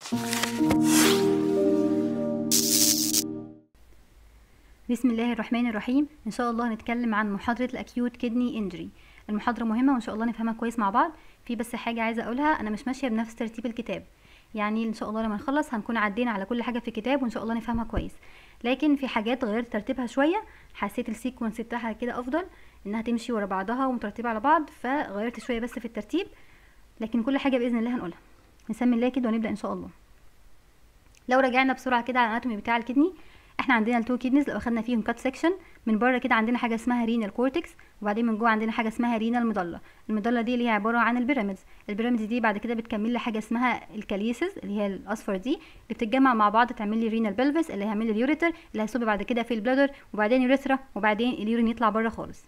بسم الله الرحمن الرحيم ان شاء الله هنتكلم عن محاضره الاكيوت كدني انجري المحاضره مهمه وان شاء الله نفهمها كويس مع بعض في بس حاجه عايزه اقولها انا مش ماشيه بنفس ترتيب الكتاب يعني ان شاء الله لما نخلص هنكون عدينا على كل حاجه في الكتاب وان شاء الله نفهمها كويس لكن في حاجات غيرت ترتيبها شويه حسيت السيكونس بتاعها كده افضل انها تمشي ورا بعضها ومترتبه على بعض فغيرت شويه بس في الترتيب لكن كل حاجه باذن الله هنقولها نسمي الله كده ونبدا ان شاء الله لو رجعنا بسرعه كده على الاناتومي بتاع الكدني احنا عندنا التو كيدنيز لو اخدنا فيهم كات سيكشن من بره كده عندنا حاجه اسمها رينال كورتكس وبعدين من جوه عندنا حاجه اسمها رينال مضله المضله دي اللي هي عباره عن البيراميدز البيراميدز دي بعد كده بتكمل لي حاجه اسمها الكاليسز اللي هي الاصفر دي اللي بتتجمع مع بعض تعمل لي رينال بلفس اللي هيعمل لي اليوريتر اللي هيصب بعد كده في البلادر وبعدين يوريثرا وبعدين اليورين يطلع بره خالص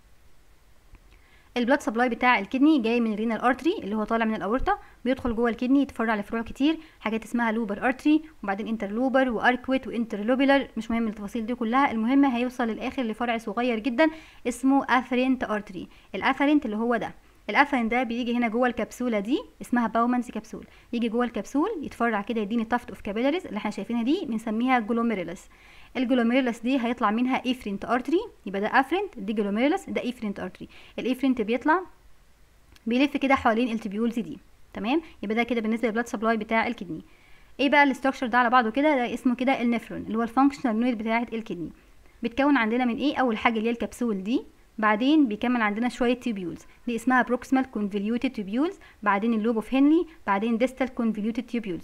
البلاد سبلاي بتاع الكدني جاي من الرينال ارتري اللي هو طالع من الاورطه بيدخل جوه الكدني يتفرع لفروع كتير حاجات اسمها لوبر ارتري وبعدين انترلوبر واركويت وانترلوبيلر مش مهم التفاصيل دي كلها المهم هيوصل للاخر لفرع صغير جدا اسمه افرنت ارتري الافرنت اللي هو ده الافرنت ده بيجي هنا جوه الكبسوله دي اسمها باومانز كبسول يجي جوه الكبسول يتفرع كده يديني تافت اوف كابيلاريز اللي احنا شايفينها دي بنسميها جلوميرولس الجلوميرولس دي هيطلع منها ايفرنت ارتري يبقى ده افرنت دي جلوميرولس ده ايفرنت ارتري الايفرنت بيطلع بيلف كده حوالين التبيولز دي تمام يبقى ده كده بالنسبه للبلاد سبلاي بتاع الكدني ايه بقى الاستراكشر ده على بعضه كده ده اسمه كده النفرون اللي هو الفانكشنال يونت بتاعه الكدني بيتكون عندنا من ايه اول حاجه اللي هي الكبسول دي بعدين بيكمل عندنا شويه تيبيولز دي اسمها بروكسيمال كونفوليوتد تيبيولز بعدين اللوب اوف هنلي بعدين ديستال كونفوليوتد تيبيولز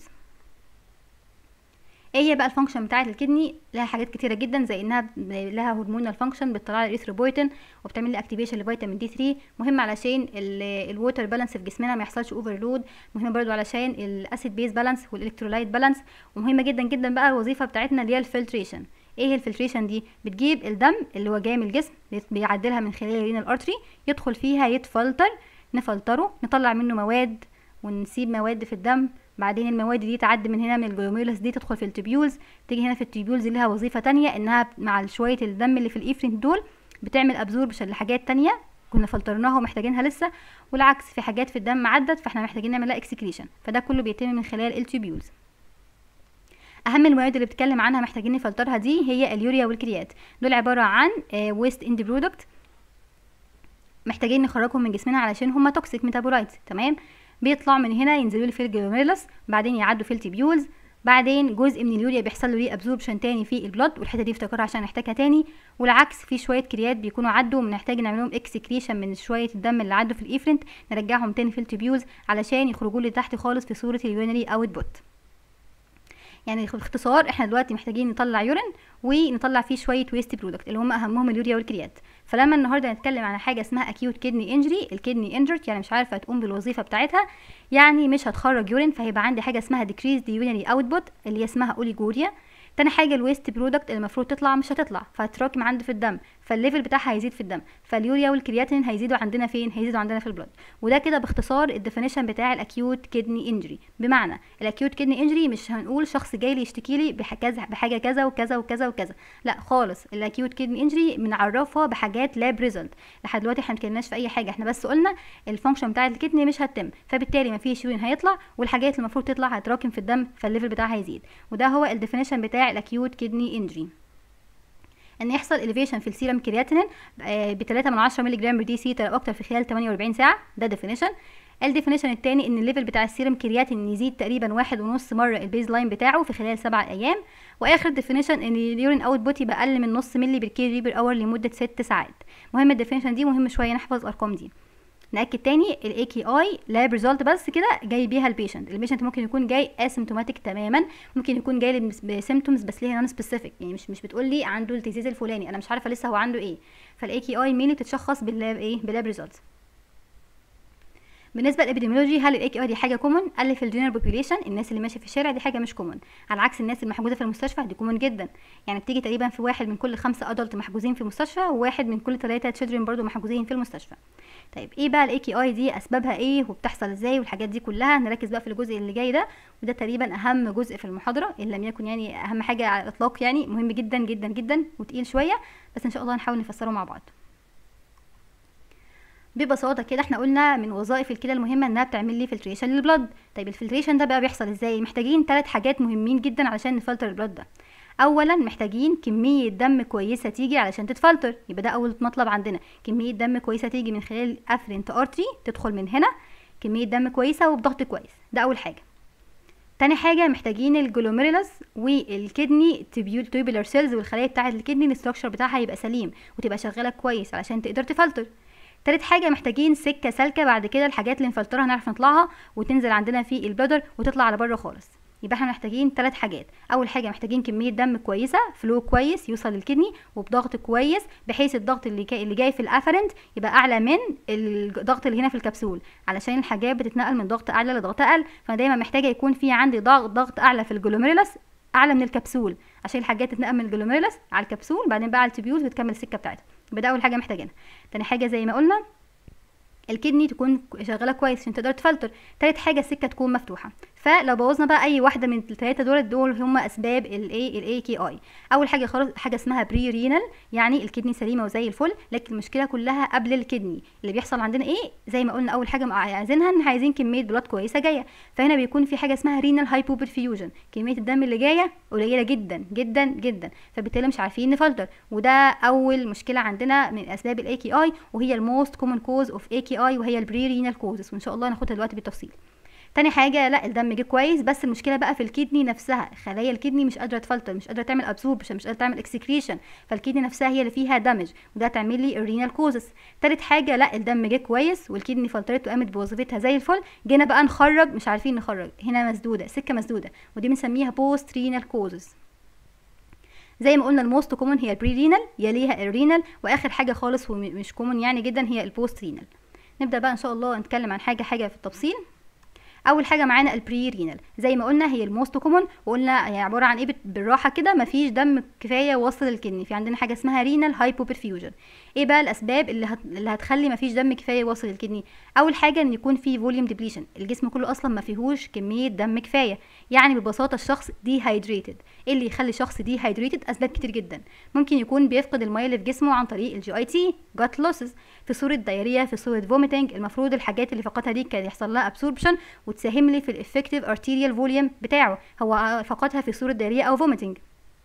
ايه هي بقى الفانكشن بتاعه الكدني لها حاجات كتيره جدا زي انها لها هرمونال فانكشن بتطلع لي اريثروبويتين وبتعمل لي اكتيفيشن لفيتامين دي 3 مهم علشان الووتر بالانس في جسمنا ما يحصلش اوفرلود مهم برضو علشان الاسيد بيز بالانس والالكترولايت بالانس ومهمه جدا جدا بقى الوظيفه بتاعتنا اللي هي الفلتريشن ايه هي الفلتريشن دي بتجيب الدم اللي هو جاي من الجسم بيعدلها من خلال الرينال ارتري يدخل فيها يتفلتر نفلتره نطلع منه مواد ونسيب مواد في الدم بعدين المواد دي تعدي من هنا من الجلوميرولس دي تدخل في التبيولز تيجي هنا في التبيولز لها وظيفه تانية انها مع شويه الدم اللي في الايفرنت دول بتعمل ابزوربشن لحاجات تانية كنا فلترناها ومحتاجينها لسه والعكس في حاجات في الدم عدت فاحنا محتاجين نعملها اكسكريشن فده كله بيتم من خلال التبيولز اهم المواد اللي بتكلم عنها محتاجين نفلترها دي هي اليوريا والكريات دول عباره عن ويست اند برودكت محتاجين نخرجهم من جسمنا علشان هما توكسيك ميتابولايت تمام بيطلع من هنا ينزلوا لي في الجلوميرولس بعدين يعدوا في التبيولز بعدين جزء من اليوريا بيحصل له ري ابزوربشن تاني في البلد والحته دي افتكرها عشان نحتاجها تاني والعكس في شويه كريات بيكونوا عدوا وبنحتاج نعمل لهم اكسكريشن من شويه الدم اللي عدوا في الايفرنت نرجعهم تاني في التبيولز علشان يخرجوا لي تحت خالص في صوره اليورينري اوت بوت يعني باختصار احنا دلوقتي محتاجين نطلع يورين ونطلع فيه شويه ويست برودكت اللي هم اهمهم اليوريا والكريات فلما النهارده نتكلم عن حاجه اسمها اكيوت كدني انجري الكدني انجرت يعني مش عارفه تقوم بالوظيفه بتاعتها يعني مش هتخرج يورين فهيبقى عندي حاجه اسمها decreased urinary output اللي هي اسمها اوليجوريا تاني حاجه الويست برودكت اللي المفروض تطلع مش هتطلع فهتراكم عنده في الدم فالليفل بتاعها هيزيد في الدم فاليوريا والكرياتين هيزيدوا عندنا فين هيزيدوا عندنا في البلد وده كده باختصار الديفينيشن بتاع الاكيوت كدني انجري بمعنى الاكيوت كدني انجري مش هنقول شخص جاي لي يشتكي لي بحاجه بحاجه كذا وكذا وكذا وكذا لا خالص الاكيوت كدني انجري بنعرفها بحاجات لاب ريزلت لحد دلوقتي احنا متكلمناش في اي حاجه احنا بس قلنا الفانكشن بتاع الكدني مش هتتم فبالتالي مفيش يورين هيطلع والحاجات اللي المفروض تطلع هتراكم في الدم فالليفل بتاعها هيزيد وده هو الديفينيشن بتاع الاكيوت كدني انجري ان يحصل اليفيشن في السيرم كرياتينين ب 3 من 10 مللي جرام دي سي او اكتر في خلال 48 ساعه ده ديفينيشن الديفينيشن الثاني ان الليفل بتاع السيرم كرياتين يزيد تقريبا واحد ونص مره البيز لاين بتاعه في خلال سبع ايام واخر ديفينيشن ان اليورين اوت بوت يبقى اقل من نص مللي بالكيلو بير اور لمده ست ساعات مهم الديفينيشن دي مهم شويه نحفظ الارقام دي ناكد تاني الاي كي اي لاب ريزولت بس كده جاي بيها البيشنت البيشنت ممكن يكون جاي اسيمتوماتيك تماما ممكن يكون جاي بسيمتومز بس ليها نون سبيسيفيك يعني مش مش بتقول لي عنده التيزيز الفلاني انا مش عارفه لسه هو عنده ايه فالاي كي اي مين بتتشخص باللاب ايه باللاب ريزولت بالنسبه للابيديميولوجي هل الاي كي اي دي حاجه كومن قال لي في الجنرال بوبيليشن الناس اللي ماشيه في الشارع دي حاجه مش كومن على عكس الناس اللي محجوزه في المستشفى دي كومن جدا يعني بتيجي تقريبا في واحد من كل خمسه ادلت محجوزين في المستشفى وواحد من كل ثلاثه تشيلدرن برضو محجوزين في المستشفى طيب ايه بقى الاي كي اي دي اسبابها ايه وبتحصل ازاي والحاجات دي كلها نركز بقى في الجزء اللي جاي ده وده تقريبا اهم جزء في المحاضره ان لم يكن يعني اهم حاجه على الاطلاق يعني مهم جدا جدا جدا وتقيل شويه بس ان شاء الله نحاول نفسره مع بعض ببساطه كده احنا قلنا من وظائف الكلى المهمه انها بتعمل لي فلتريشن للبلد طيب الفلتريشن ده بقى بيحصل ازاي محتاجين ثلاث حاجات مهمين جدا علشان نفلتر البلد ده اولا محتاجين كميه دم كويسه تيجي علشان تتفلتر يبقى ده اول مطلب عندنا كميه دم كويسه تيجي من خلال افرنت ارتري تدخل من هنا كميه دم كويسه وبضغط كويس ده اول حاجه تاني حاجه محتاجين الجلوميرولس والكدني تيوبولار سيلز والخلايا بتاعه الكدني الاستراكشر بتاعها يبقى سليم وتبقى شغاله كويس علشان تقدر تفلتر تالت حاجة محتاجين سكة سالكة بعد كده الحاجات اللي نفلترها نعرف نطلعها وتنزل عندنا في البلدر وتطلع على بره خالص يبقى احنا محتاجين ثلاث حاجات اول حاجه محتاجين كميه دم كويسه فلو كويس يوصل للكدني وبضغط كويس بحيث الضغط اللي اللي جاي في الافرنت يبقى اعلى من الضغط اللي هنا في الكبسول علشان الحاجات بتتنقل من ضغط اعلى لضغط اقل فانا دايما محتاجه يكون في عندي ضغط ضغط اعلى في الجلوميرولس اعلى من الكبسول عشان الحاجات تتنقل من الجلوميرولس على الكبسول بعدين بقى على التبيوت وتكمل السكه بتاعتها يبقى ده اول حاجه محتاجينها تاني حاجه زي ما قلنا الكدني تكون شغاله كويس عشان تقدر تفلتر تالت حاجه السكه تكون مفتوحه فلو بوظنا بقى اي واحده من الثلاثه دول دول هم اسباب الاي الاي كي اي اول حاجه خالص حاجه اسمها بري رينال يعني الكدني سليمه وزي الفل لكن المشكله كلها قبل الكدني اللي بيحصل عندنا ايه زي ما قلنا اول حاجه عايزينها ان عايزين كميه بلاد كويسه جايه فهنا بيكون في حاجه اسمها رينال هايبوبرفيوجن كميه الدم اللي جايه قليله جدا جدا جدا فبالتالي مش عارفين نفلتر وده اول مشكله عندنا من اسباب الاي كي اي وهي الموست كومن كوز اوف اي كي اي وهي البري رينال كوزز وان شاء الله ناخدها دلوقتي بالتفصيل تاني حاجه لا الدم جه كويس بس المشكله بقى في الكدني نفسها خلايا الكدني مش قادره تفلتر مش قادره تعمل ابسوربشن مش قادره تعمل اكسكريشن فالكدني نفسها هي اللي فيها دامج وده تعمل لي الرينال كوزس تالت حاجه لا الدم جه كويس والكدني فلترت وقامت بوظيفتها زي الفل جينا بقى نخرج مش عارفين نخرج هنا مسدوده سكه مسدوده ودي بنسميها بوست رينال كوزس زي ما قلنا الموست كومن هي البري رينال يليها الرينال واخر حاجه خالص ومش كومن يعني جدا هي البوست رينال نبدا بقى ان شاء الله نتكلم عن حاجه حاجه في التفصيل اول حاجه معانا البري رينال زي ما قلنا هي الموست كومن وقلنا هي عباره عن ايه بالراحه كده مفيش دم كفايه وصل للكدني في عندنا حاجه اسمها رينال هايبوبرفيوجن ايه بقى الاسباب اللي هت... اللي هتخلي مفيش دم كفايه واصل للكدني اول حاجه ان يكون في فوليوم ديبليشن الجسم كله اصلا ما فيهوش كميه دم كفايه يعني ببساطه الشخص دي هايدريتد ايه اللي يخلي شخص دي هايدريتد اسباب كتير جدا ممكن يكون بيفقد الميه اللي في جسمه عن طريق الجي اي تي جات لوسز في صوره دايريا في صوره فوميتنج المفروض الحاجات اللي فقدها دي كان يحصل لها ابسوربشن وتساهم لي في الافكتيف ارتيريال فوليوم بتاعه هو فقدها في صوره دايريا او فوميتنج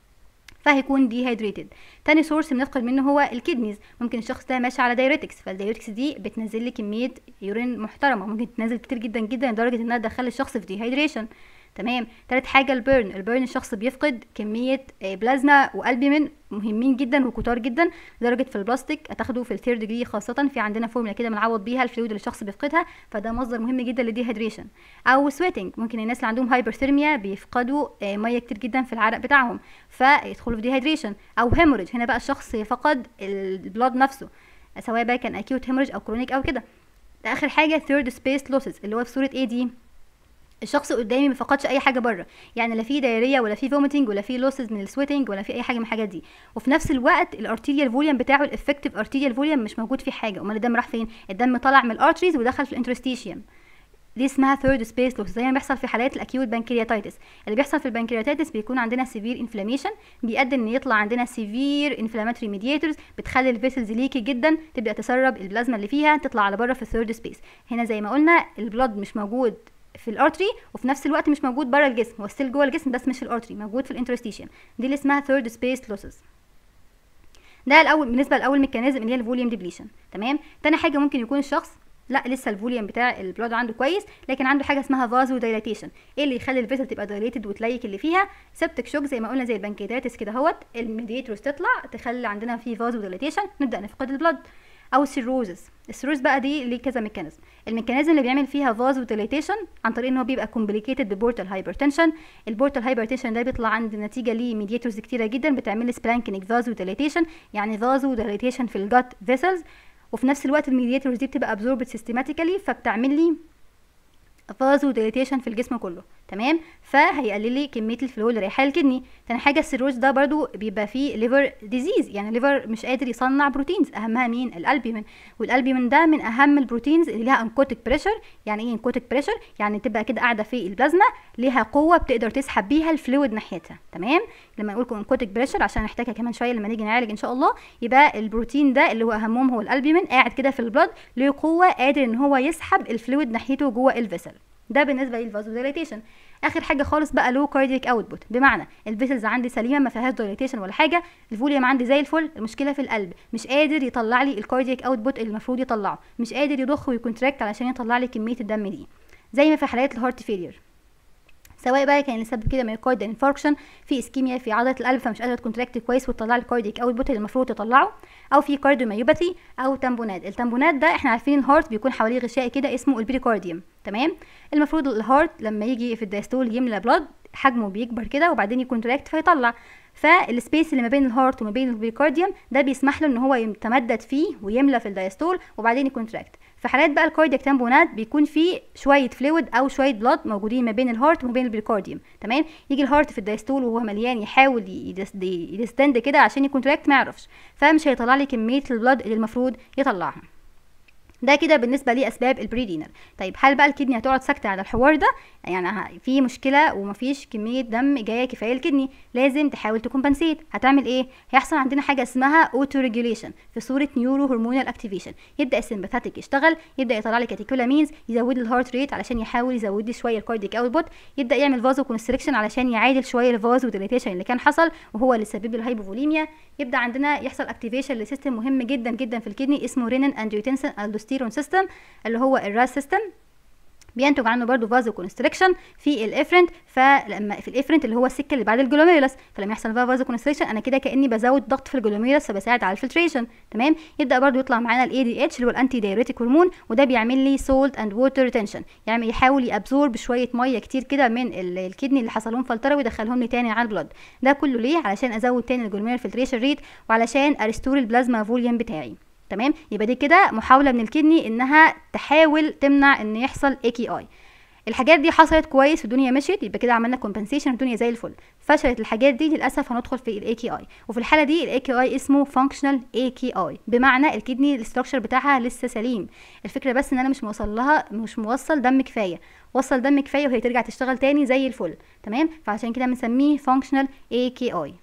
فهيكون ديهايدريتد تاني سورس بنفقد منه هو الكدنيز ممكن الشخص ده ماشي على دايوريتكس فالدايوريتكس دي بتنزل لي كميه يورين محترمه ممكن تنزل كتير جدا جدا لدرجه انها تدخل الشخص في ديهايدريشن تمام تالت حاجه البيرن البيرن الشخص بيفقد كميه بلازما والبيمين مهمين جدا وكتار جدا لدرجه في البلاستيك هتاخده في الثيرد ديجري خاصه في عندنا فورمولا كده بنعوض بيها الفلويد اللي الشخص بيفقدها فده مصدر مهم جدا للديهيدريشن او سويتنج ممكن الناس اللي عندهم هايبرثيرميا بيفقدوا ميه كتير جدا في العرق بتاعهم فيدخلوا في ديهيدريشن او هيموريج هنا بقى الشخص فقد البلاد نفسه سواء بقى كان اكيوت هيموريج او كرونيك او كده اخر حاجه ثيرد سبيس لوسز اللي هو في صوره ايه دي الشخص قدامي ما فقدش اي حاجه بره يعني لا في دايريه ولا في فوميتنج ولا في لوسز من السويتنج ولا في اي حاجه من الحاجات دي وفي نفس الوقت الارتيريال فوليوم بتاعه الافكتيف ارتيريال فوليوم مش موجود فيه حاجه امال الدم راح فين الدم طلع من الارتريز ودخل في الانترستيشيوم دي اسمها ثيرد سبيس لوس زي ما بيحصل في حالات الاكيوت بانكرياتايتس اللي بيحصل في البانكرياتايتس بيكون عندنا سيفير انفلاميشن بيؤدي ان يطلع عندنا سيفير انفلاماتوري ميدياتورز بتخلي الفيسلز ليكي جدا تبدا تسرب البلازما اللي فيها تطلع على بره في الثيرد سبيس هنا زي ما قلنا البلاد مش موجود في الارتري وفي نفس الوقت مش موجود بره الجسم هو ستيل جوه الجسم بس مش في الارتري موجود في الانترستيشن دي اللي اسمها ثيرد سبيس لوسز ده الاول بالنسبه لاول ميكانيزم اللي هي الفوليوم ديبليشن تمام تاني حاجه ممكن يكون الشخص لا لسه الفوليوم بتاع البلاد عنده كويس لكن عنده حاجه اسمها فازو دايلاتيشن ايه اللي يخلي الفيسل تبقى دايليتد وتليك اللي فيها سبتك شوك زي ما قلنا زي البنكرياتس كده اهوت الميدياتورز تطلع تخلي عندنا في فازو دايلاتيشن نبدا نفقد البلاد او السيروزس السيروز بقى دي ليه كذا ميكانيزم الميكانيزم اللي بيعمل فيها فازو ديليتيشن عن طريق ان هو بيبقى كومبليكيتد ببورتال هايبرتنشن البورتال هايبرتنشن ده بيطلع عند نتيجه ليه ميدياتورز كتيره جدا بتعمل لي سبلانكينج فازو ديليتيشن يعني فازو ديليتيشن في الجات فيسلز وفي نفس الوقت الميدياتورز دي بتبقى ابزوربد سيستماتيكالي فبتعمل لي فازو ديليتيشن في الجسم كله تمام فهيقلل لي كميه الفلو اللي رايحه للكدني تاني حاجه السيروز ده برضو بيبقى فيه ليفر ديزيز يعني الليفر مش قادر يصنع بروتينز اهمها مين الالبيومين والالبيومين ده من اهم البروتينز اللي ليها انكوتيك بريشر يعني ايه انكوتيك بريشر يعني تبقى كده قاعده في البلازما ليها قوه بتقدر تسحب بيها الفلويد ناحيتها تمام لما نقول انكوتيك بريشر عشان نحتاجها كمان شويه لما نيجي نعالج ان شاء الله يبقى البروتين ده اللي هو اهمهم هو الالبيومين قاعد كده في البلد له قوه قادر ان هو يسحب الفلويد ناحيته جوه الفيسل ده بالنسبه للفازو دايليتيشن اخر حاجه خالص بقى لو كاردياك اوتبوت بمعنى الفيسلز عندي سليمه ما فيهاش دايليتيشن ولا حاجه الفوليوم عندي زي الفل المشكله في القلب مش قادر يطلع لي الكاردياك اوتبوت اللي المفروض يطلعه مش قادر يضخ ويكونتراكت علشان يطلع لي كميه الدم دي زي ما في حالات الهارت فيلير سواء بقى كان السبب كده مايوكارديال انفاركشن في اسكيميا في عضله القلب فمش قادره تكونتراكت كويس وتطلع لي الكاردياك اوتبوت اللي المفروض تطلعه او في كارديوميوباثي او تامبونات التامبونات ده احنا عارفين الهارت بيكون حواليه غشاء كده اسمه البريكارديوم تمام المفروض الهارت لما يجي في الدايستول يملى بلاد حجمه بيكبر كده وبعدين يكونتراكت فيطلع فالسبيس اللي ما بين الهارت وما بين البريكارديوم ده بيسمح له ان هو يتمدد فيه ويملى في الدايستول وبعدين يكونتراكت في حالات بقى الكاردياك تامبونات بيكون في شويه فلويد او شويه بلاد موجودين ما بين الهارت وما بين البريكارديوم تمام يجي الهارت في الدايستول وهو مليان يحاول يدستند كده عشان يكونتراكت ما يعرفش فمش هيطلع لي كميه البلاد اللي المفروض يطلعها ده كده بالنسبه لاسباب البريدينال طيب هل بقى الكدني هتقعد ساكته على الحوار ده يعني في مشكله ومفيش كميه دم جايه كفايه الكدني لازم تحاول تكمبنسيت هتعمل ايه هيحصل عندنا حاجه اسمها اوتو ريجوليشن في صوره نيورو هرمونال اكتيفيشن يبدا السمباثيك يشتغل يبدا يطلع لي كاتيكولامينز يزود الهارت ريت علشان يحاول يزود لي شويه الكارديك اوتبوت يبدا يعمل فازو كونستريكشن علشان يعادل شويه الفازو ديليتيشن اللي كان حصل وهو اللي سبب الهايبوفوليميا يبدا عندنا يحصل اكتيفيشن لسيستم مهم جدا جدا في الكدني اسمه رينين انديوتنسين الدوستيرون سيستم اللي هو الراس سيستم بينتج عنه برضو فازو كونستريكشن في الافرنت فلما في الافرنت اللي هو السكه اللي بعد الجلوميرولس فلما يحصل فيها فازو كونستريكشن انا كده كاني بزود ضغط في الجلوميرولس فبساعد على الفلتريشن تمام يبدا برضو يطلع معانا الاي دي اتش اللي هو الانتي دايوريتيك هرمون وده بيعمل لي سولت اند ووتر ريتنشن يعني يحاول يابزورب شويه ميه كتير كده من الكدني اللي حصل لهم فلتره ويدخلهم لي تاني على البلد ده كله ليه علشان ازود تاني الجلوميرول فلتريشن ريت وعلشان ارستور البلازما فوليوم بتاعي تمام يبقى دي كده محاوله من الكدني انها تحاول تمنع ان يحصل اي كي اي الحاجات دي حصلت كويس والدنيا مشيت يبقى كده عملنا كومبنسيشن الدنيا زي الفل فشلت الحاجات دي للاسف هندخل في الاي كي اي وفي الحاله دي الاي كي اي اسمه فانكشنال اي كي اي بمعنى الكدني الاستراكشر بتاعها لسه سليم الفكره بس ان انا مش موصل لها مش موصل دم كفايه وصل دم كفايه وهي ترجع تشتغل تاني زي الفل تمام فعشان كده بنسميه فانكشنال اي كي اي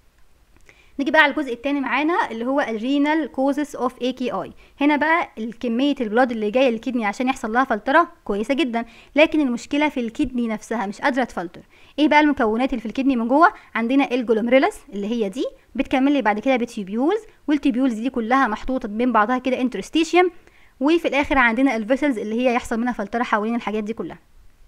نيجي بقى على الجزء الثاني معانا اللي هو الرينال كوزس اوف اي كي اي هنا بقى كميه البلاد اللي جايه للكدني عشان يحصل لها فلتره كويسه جدا لكن المشكله في الكدني نفسها مش قادره تفلتر ايه بقى المكونات اللي في الكدني من جوه عندنا الجلوميرولس اللي هي دي بتكمل لي بعد كده بتيوبيولز والتيوبيولز دي كلها محطوطه بين بعضها كده انترستيشيوم وفي الاخر عندنا الفيسلز اللي هي يحصل منها فلتره حوالين الحاجات دي كلها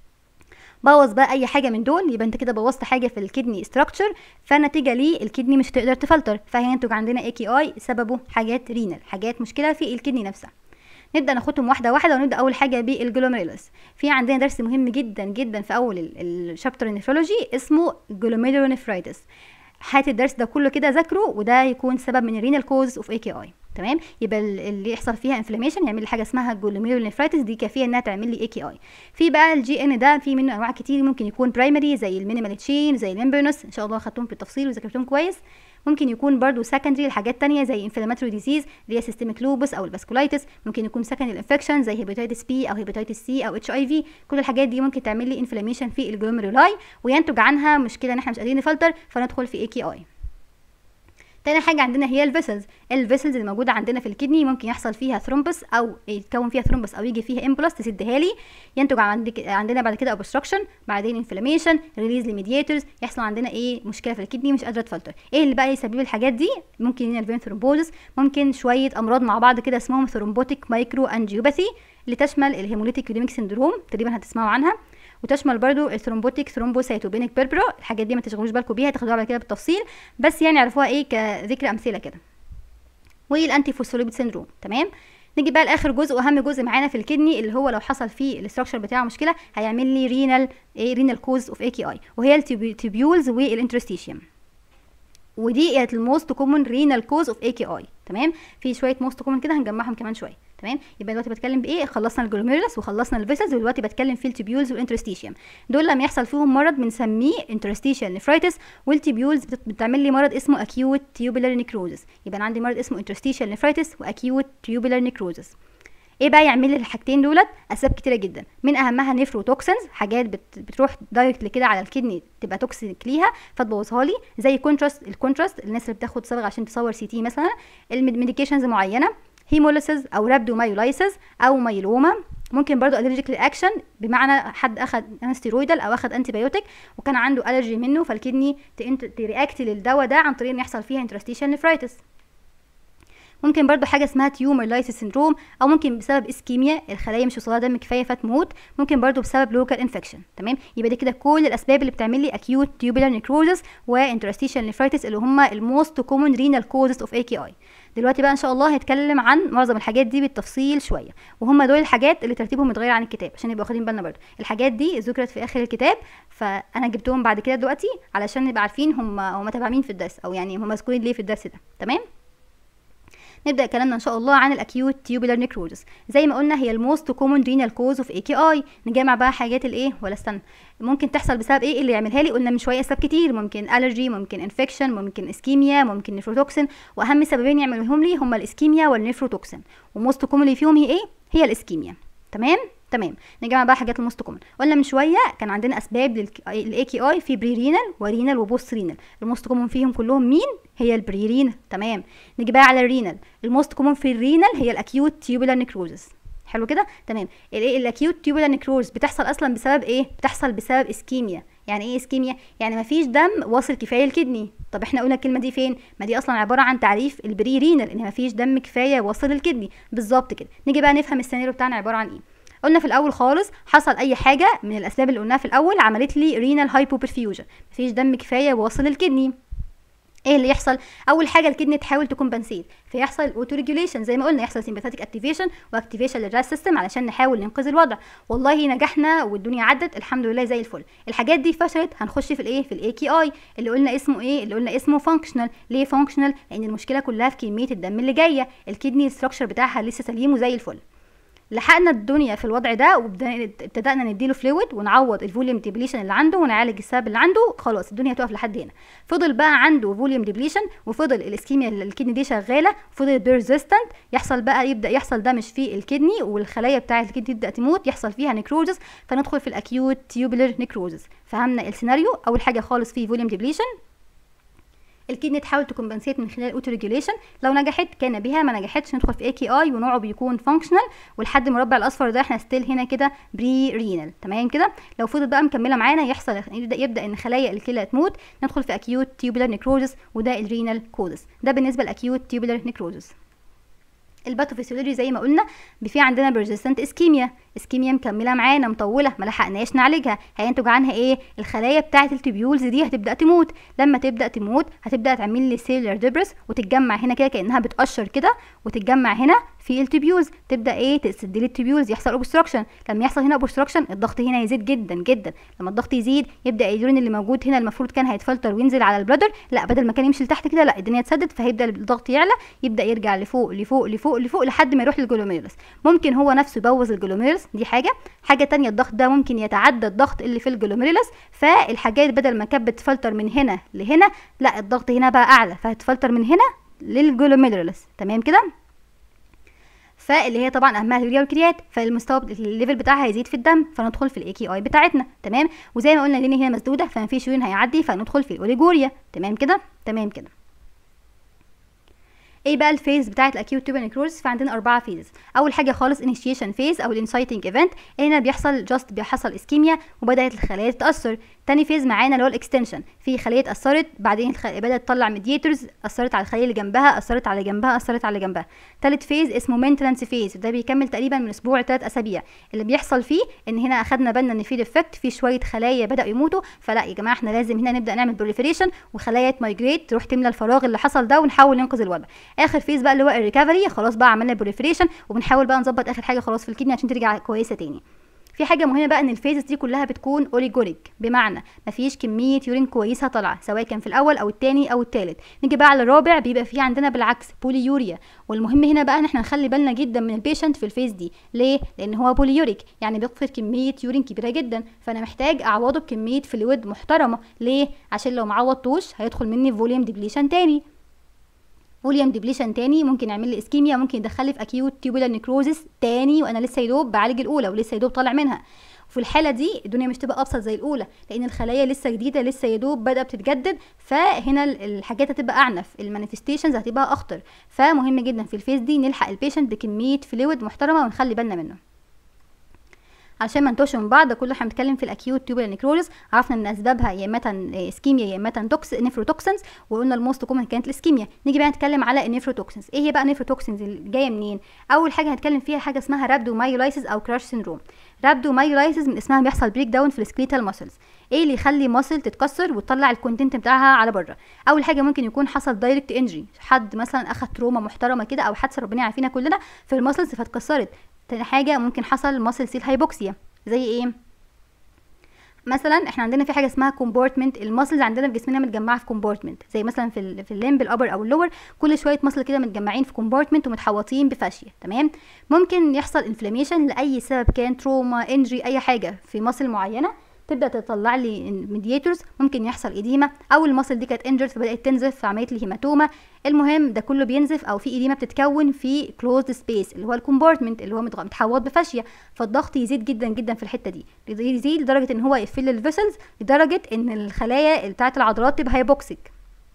بوظ بقى اي حاجه من دول يبقى انت كده بوظت حاجه في الكدني ستراكشر فالنتيجه ليه الكدني مش هتقدر تفلتر فهينتج عندنا اي كي اي سببه حاجات رينال حاجات مشكله في الكدني نفسها نبدا ناخدهم واحده واحده ونبدا اول حاجه بالجلوميرولس في عندنا درس مهم جدا جدا في اول الشابتر النفرولوجي اسمه جلوميرولونيفرايتس هات الدرس ده كله كده ذاكره وده يكون سبب من الرينال كوز اوف اي كي اي تمام يبقى اللي يحصل فيها انفلاميشن يعمل لي حاجه اسمها جلوميرولونيفرايتس دي كافيه انها تعمل لي اي كي اي في بقى الجي ان ده في منه انواع كتير ممكن يكون برايمري زي المينيمال تشين زي الممبرنس ان شاء الله خدتهم بالتفصيل وذاكرتهم كويس ممكن يكون برضو سكندري لحاجات تانية زي انفلاماتوري ديزيز اللي هي سيستميك لوبس او الباسكولايتس ممكن يكون سكندري انفكشن زي هيباتيتس بي او هيباتيتس سي او اتش اي في كل الحاجات دي ممكن تعمل لي انفلاميشن في الجلوميرولاي وينتج عنها مشكله ان احنا مش قادرين نفلتر فندخل في اي كي اي تاني حاجة عندنا هي الفيسلز الفيسلز اللي موجودة عندنا في الكدني ممكن يحصل فيها ثرومبس أو يتكون فيها ثرومبس أو يجي فيها امبلس تسدها لي ينتج عندك عندنا بعد كده اوبستراكشن بعدين انفلاميشن ريليز لميدياتورز يحصل عندنا ايه مشكلة في الكدني مش قادرة تفلتر ايه اللي بقى يسبب الحاجات دي ممكن هنا الفين ثرومبوزس ممكن شوية أمراض مع بعض كده اسمهم ثرومبوتيك مايكرو انجيوباثي اللي تشمل الهيموليتيك يوديميك سندروم تقريبا هتسمعوا عنها وتشمل برضو الثرومبوتيك ثرومبوسيتوبينيك بيربرا الحاجات دي ما تشغلوش بالكم بيها تاخدوها بعد كده بالتفصيل بس يعني عرفوها ايه كذكر امثله كده والانتي فوسفوليبيد سيندروم تمام نيجي بقى لاخر جزء واهم جزء معانا في الكدني اللي هو لو حصل فيه الاستراكشر بتاعه مشكله هيعمل لي رينال ايه رينال كوز اوف اي كي اي وهي التيبيولز والانترستيشيوم ودي الموست كومن رينال كوز اوف اي كي اي تمام في شويه موست كومن كده هنجمعهم كمان شويه تمام يبقى دلوقتي بتكلم بايه خلصنا الجلوميرولس وخلصنا الفيسلز ودلوقتي بتكلم في التيبيولز والانترستيشيوم دول لما يحصل فيهم مرض بنسميه انترستيشيال نفرايتس والتيبيولز بتعمل لي مرض اسمه اكيوت تيوبولار نيكروزس يبقى انا عندي مرض اسمه انترستيشيال نفرايتس واكيوت تيوبولار نيكروزس ايه بقى يعمل لي الحاجتين دولت اسباب كتيره جدا من اهمها نيفروتوكسنز حاجات بت بتروح دايركت كده على الكدني تبقى توكسيك ليها فتبوظها لي زي كونتراست الكونتراست الناس اللي بتاخد صبغه عشان تصور سي تي مثلا الميديكيشنز معينه هيموليسيس او رابدومايولايسيس او مايلوما ممكن برضو الرجيك رياكشن بمعنى حد اخد ستيرويدال او اخد انتي بايوتيك وكان عنده الرجي منه فالكدني ترياكت للدواء ده عن طريق ان يحصل فيها انترستيشن نفرايتس ممكن برضو حاجه اسمها تيومر لايسيس سيندروم او ممكن بسبب اسكيميا الخلايا مش وصلها دم كفايه فتموت ممكن برضو بسبب لوكال انفكشن تمام يبقى دي كده كل الاسباب اللي بتعمل لي اكيوت تيوبولار نيكروزس وانترستيشن نفرايتس اللي هم الموست كومون رينال كوزز اوف اي كي اي دلوقتي بقى ان شاء الله هنتكلم عن معظم الحاجات دي بالتفصيل شويه وهم دول الحاجات اللي ترتيبهم متغير عن الكتاب عشان نبقى واخدين بالنا برضه الحاجات دي ذكرت في اخر الكتاب فانا جبتهم بعد كده دلوقتي علشان نبقى عارفين هم هم تبع مين في الدرس او يعني هم مذكورين ليه في الدرس ده تمام نبدا كلامنا ان شاء الله عن الاكيوت تيوبولار نيكروزس زي ما قلنا هي الموست كومون رينال كوز اوف اي كي اي نجمع بقى حاجات الايه ولا استنى ممكن تحصل بسبب ايه اللي يعملها لي قلنا من شويه اسباب كتير ممكن الرجي ممكن انفكشن ممكن اسكيميا ممكن نيفروتوكسين واهم سببين يعملوهم لي هما الاسكيميا والنيفروتوكسين وموست كومونلي فيهم هي ايه هي الاسكيميا تمام تمام نجمع بقى حاجات الموست كومن قلنا من شويه كان عندنا اسباب للاي كي اي في بري رينال ورينال وبوست رينال الموست كومن فيهم كلهم مين هي البري رينال تمام نيجي بقى على الرينال الموست كومن في الرينال هي الاكيوت تيوبولار نيكروزس حلو كده تمام الاكيوت تيوبولار نيكروز بتحصل اصلا بسبب ايه بتحصل بسبب اسكيميا يعني ايه اسكيميا يعني مفيش دم واصل كفايه للكدني طب احنا قلنا الكلمه دي فين ما دي اصلا عباره عن تعريف البري رينال ان مفيش دم كفايه واصل للكدني بالظبط كده نيجي بقى نفهم السيناريو بتاعنا عباره عن ايه قلنا في الاول خالص حصل اي حاجه من الاسباب اللي قلناها في الاول عملت لي رينال هايبوبرفيوجن مفيش دم كفايه واصل للكدني ايه اللي يحصل اول حاجه الكدني تحاول تكمبنسيت فيحصل اوتو ريجوليشن زي ما قلنا يحصل سيمباثيك اكتيفيشن واكتيفيشن للراس سيستم علشان نحاول ننقذ الوضع والله نجحنا والدنيا عدت الحمد لله زي الفل الحاجات دي فشلت هنخش في الايه في الاي كي اي اللي قلنا اسمه ايه اللي قلنا اسمه فانكشنال ليه فانكشنال لان المشكله كلها في كميه الدم اللي جايه الكدني الستراكشر بتاعها لسه سليم وزي الفل لحقنا الدنيا في الوضع ده وابتدأنا نديله فلويد ونعوض الفوليوم ديبليشن اللي عنده ونعالج السبب اللي عنده خلاص الدنيا هتقف لحد هنا فضل بقى عنده فوليوم ديبليشن وفضل الاسكيميا الكدني دي شغاله فضل بيرزيستنت يحصل بقى يبدا يحصل دمج في الكدني والخلايا بتاعه الكدني تبدا تموت يحصل فيها نيكروزس فندخل في الاكيوت تيوبولر نيكروزس فهمنا السيناريو اول حاجه خالص في فوليوم ديبليشن الكدني تحاول تكمبنسيت من خلال اوتو ريجوليشن لو نجحت كان بها ما نجحتش ندخل في اي كي اي ونوعه بيكون فانكشنال والحد المربع الاصفر ده احنا ستيل هنا كده بري رينال تمام كده لو فضل بقى مكمله معانا يحصل يبدا يبدا ان خلايا الكلى تموت ندخل في اكيوت تيوبولار نيكروزس وده الرينال كوزس ده بالنسبه لاكيوت تيوبولار نيكروزس الباثوفيسيولوجي زي ما قلنا في عندنا بيرزيستنت اسكيميا اسكيميا مكمله معانا مطوله ما لحقناش نعالجها هينتج عنها ايه الخلايا بتاعه التبيولز دي هتبدا تموت لما تبدا تموت هتبدا تعمل لي سيلر ديبرس وتتجمع هنا كده كانها بتقشر كده وتتجمع هنا في التبيولز تبدا ايه تسد لي التبيولز يحصل اوبستراكشن لما يحصل هنا اوبستراكشن الضغط هنا يزيد جدا جدا لما الضغط يزيد يبدا اليورين اللي موجود هنا المفروض كان هيتفلتر وينزل على البلادر لا بدل ما كان يمشي لتحت كده لا الدنيا اتسدد فهيبدا الضغط يعلى يبدا يرجع لفوق لفوق لفوق لفوق لحد ما يروح للجلوميرولس ممكن هو نفسه يبوظ الجلوميرولس دي حاجه حاجه تانية الضغط ده ممكن يتعدى الضغط اللي في الجلوميرولس فالحاجات بدل ما كانت بتفلتر من هنا لهنا لا الضغط هنا بقى اعلى فهتفلتر من هنا للجلوميرولس تمام كده فاللي هي طبعا اهمها اليوريا والكريات فالمستوى الليفل بتاعها هيزيد في الدم فندخل في الاي كي اي بتاعتنا تمام وزي ما قلنا الدنيا هنا مسدوده فمفيش يورين هيعدي فندخل في الاوليجوريا تمام كده تمام كده ايه بقى الفيز بتاعه الاكيوت تيوبر نيكروز فعندنا اربعه فيز اول حاجه خالص انيشيشن فيز او الانسايتنج ايفنت هنا بيحصل جاست بيحصل اسكيميا وبدات الخلايا تتاثر تاني فيز معانا اللي هو الاكستنشن في خليه اتاثرت بعدين الخ... بدات تطلع ميديتورز اثرت على الخليه اللي جنبها اثرت على جنبها اثرت على جنبها تالت فيز اسمه مينتنانس فيز ده بيكمل تقريبا من اسبوع لثلاث اسابيع اللي بيحصل فيه ان هنا اخدنا بالنا ان في ديفكت في شويه خلايا بداوا يموتوا فلا يا جماعه احنا لازم هنا نبدا نعمل بروليفريشن وخلايا تمايجريت تروح تملى الفراغ اللي حصل ده ونحاول ننقذ الوضع اخر فيز بقى اللي هو الريكفري خلاص بقى عملنا بروليفريشن وبنحاول بقى نظبط اخر حاجه خلاص في الكدني عشان ترجع كويسه تاني في حاجه مهمه بقى ان الفيزز دي كلها بتكون اوريجوريك بمعنى مفيش كميه يورين كويسه طالعه سواء كان في الاول او الثاني او الثالث نيجي بقى على الرابع بيبقى في عندنا بالعكس بوليوريا والمهم هنا بقى ان احنا نخلي بالنا جدا من البيشنت في الفيز دي ليه لان هو بوليوريك يعني بيقفل كميه يورين كبيره جدا فانا محتاج اعوضه بكميه فلويد محترمه ليه عشان لو معوضتوش هيدخل مني فوليوم ديبليشن تاني فوليوم ديبليشن تاني ممكن يعمل لي اسكيميا ممكن يدخل لي في اكيوت تيوبولار نيكروزس تاني وانا لسه يدوب بعالج الاولى ولسه يدوب طالع منها وفي الحالة دي الدنيا مش تبقى أبسط زي الأولى لأن الخلايا لسه جديدة لسه يدوب بدأ بتتجدد فهنا الحاجات هتبقى أعنف المانيفستيشنز هتبقى أخطر فمهم جدا في الفيز دي نلحق البيشنت بكمية فلويد محترمة ونخلي بالنا منه عشان ما نتوهش من بعض ده كله احنا بنتكلم في الاكيوت تيوبر نيكروزس عرفنا ان اسبابها يا اما اسكيميا يا اما توكس نيفروتوكسنز وقلنا الموست كومن كانت الاسكيميا نيجي بقى نتكلم على النيفروتوكسنز ايه هي بقى النيفروتوكسنز اللي جايه منين اول حاجه هنتكلم فيها حاجه اسمها رابدومايولايسيس او كراش سيندروم رابدومايولايسيس من اسمها بيحصل بريك داون في السكليتال ماسلز ايه اللي يخلي ماسل تتكسر وتطلع الكونتنت بتاعها على بره اول حاجه ممكن يكون حصل دايركت انجري حد مثلا اخد تروما محترمه كده او حادثه ربنا يعافينا كلنا في الماسلز فاتكسرت تاني حاجه ممكن حصل ماسل سيل هايبوكسيا زي ايه مثلا احنا عندنا في حاجه اسمها كومبورتمنت الماسلز عندنا في جسمنا متجمعه في كومبورتمنت زي مثلا في ال في الليمب الابر او اللور كل شويه ماسل كده متجمعين في كومبورتمنت ومتحوطين بفاشيه تمام ممكن يحصل انفلاميشن لاي سبب كان تروما انجري اي حاجه في ماسل معينه تبدا تطلع لي ميدياتورز ممكن يحصل اديمه او المصل دي كانت انجرد فبدات تنزف فعملت لي هيماتوما المهم ده كله بينزف او في اديمه بتتكون في كلوزد سبيس اللي هو الكومبارتمنت اللي هو متحوط بفاشيه فالضغط يزيد جدا جدا في الحته دي يزيد لدرجه ان هو يقفل الفيسلز لدرجه ان الخلايا بتاعه العضلات تبقى هايبوكسيك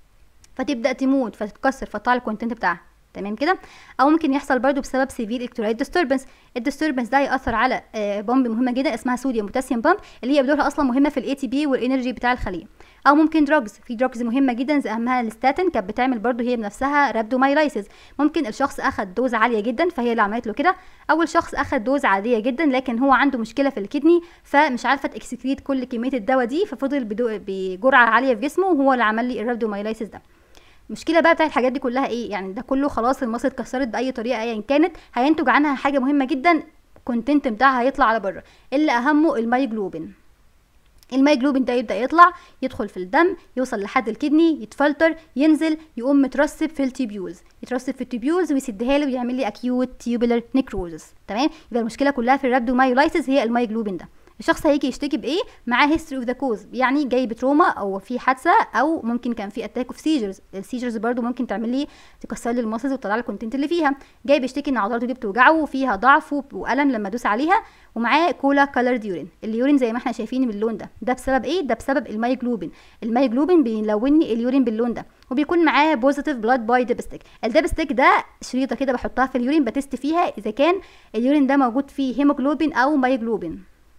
فتبدا تموت فتتكسر فتطلع الكونتنت بتاعها تمام كده او ممكن يحصل برضو بسبب سيفير الكترولايت ديستربنس الديستربنس ده ياثر على بامب مهمه جدا اسمها صوديوم بوتاسيوم بامب اللي هي بدورها اصلا مهمه في الاي تي بي والانرجي بتاع الخليه او ممكن دراجز في دراجز مهمه جدا زي اهمها الستاتين كانت بتعمل برضو هي بنفسها رابدومايلايسيس ممكن الشخص اخد دوز عاليه جدا فهي اللي عملت له كده او الشخص اخد دوز عاديه جدا لكن هو عنده مشكله في الكدني فمش عارفه تاكسكريت كل كميه الدواء دي ففضل بجرعه عاليه في جسمه وهو اللي عمل لي الرابدومايلايسيس ده المشكله بقى بتاعت الحاجات دي كلها ايه يعني ده كله خلاص المصل اتكسرت باي طريقه ايا كانت هينتج عنها حاجه مهمه جدا الكونتنت بتاعها هيطلع على بره اللي اهمه المايجلوبين المايجلوبين ده يبدا يطلع يدخل في الدم يوصل لحد الكدني يتفلتر ينزل يقوم مترسب في التيبيولز يترسب في التيبيولز ويسدها له ويعمل لي اكيوت تيوبولار نيكروزس تمام يبقى المشكله كلها في الرابدومايولايسيس هي المايجلوبين ده الشخص هيجي يشتكي بايه معاه هيستوري اوف ذا كوز يعني جاي بتروما او في حادثه او ممكن كان في اتاك اوف سيجرز السيجرز برضو ممكن تعمل لي تكسر لي الماسلز وتطلع لي الكونتنت اللي فيها جاي بيشتكي ان عضلاته دي بتوجعه وفيها ضعف والم لما ادوس عليها ومعاه كولا كولر يورين اليورين زي ما احنا شايفين باللون ده ده بسبب ايه ده بسبب المايجلوبين المايجلوبين بيلون لي اليورين باللون ده وبيكون معاه بوزيتيف بلاد باي ديبستيك الديبستيك ده شريطه كده بحطها في اليورين بتست فيها اذا كان اليورين ده موجود فيه هيموجلوبين او مايجلوبين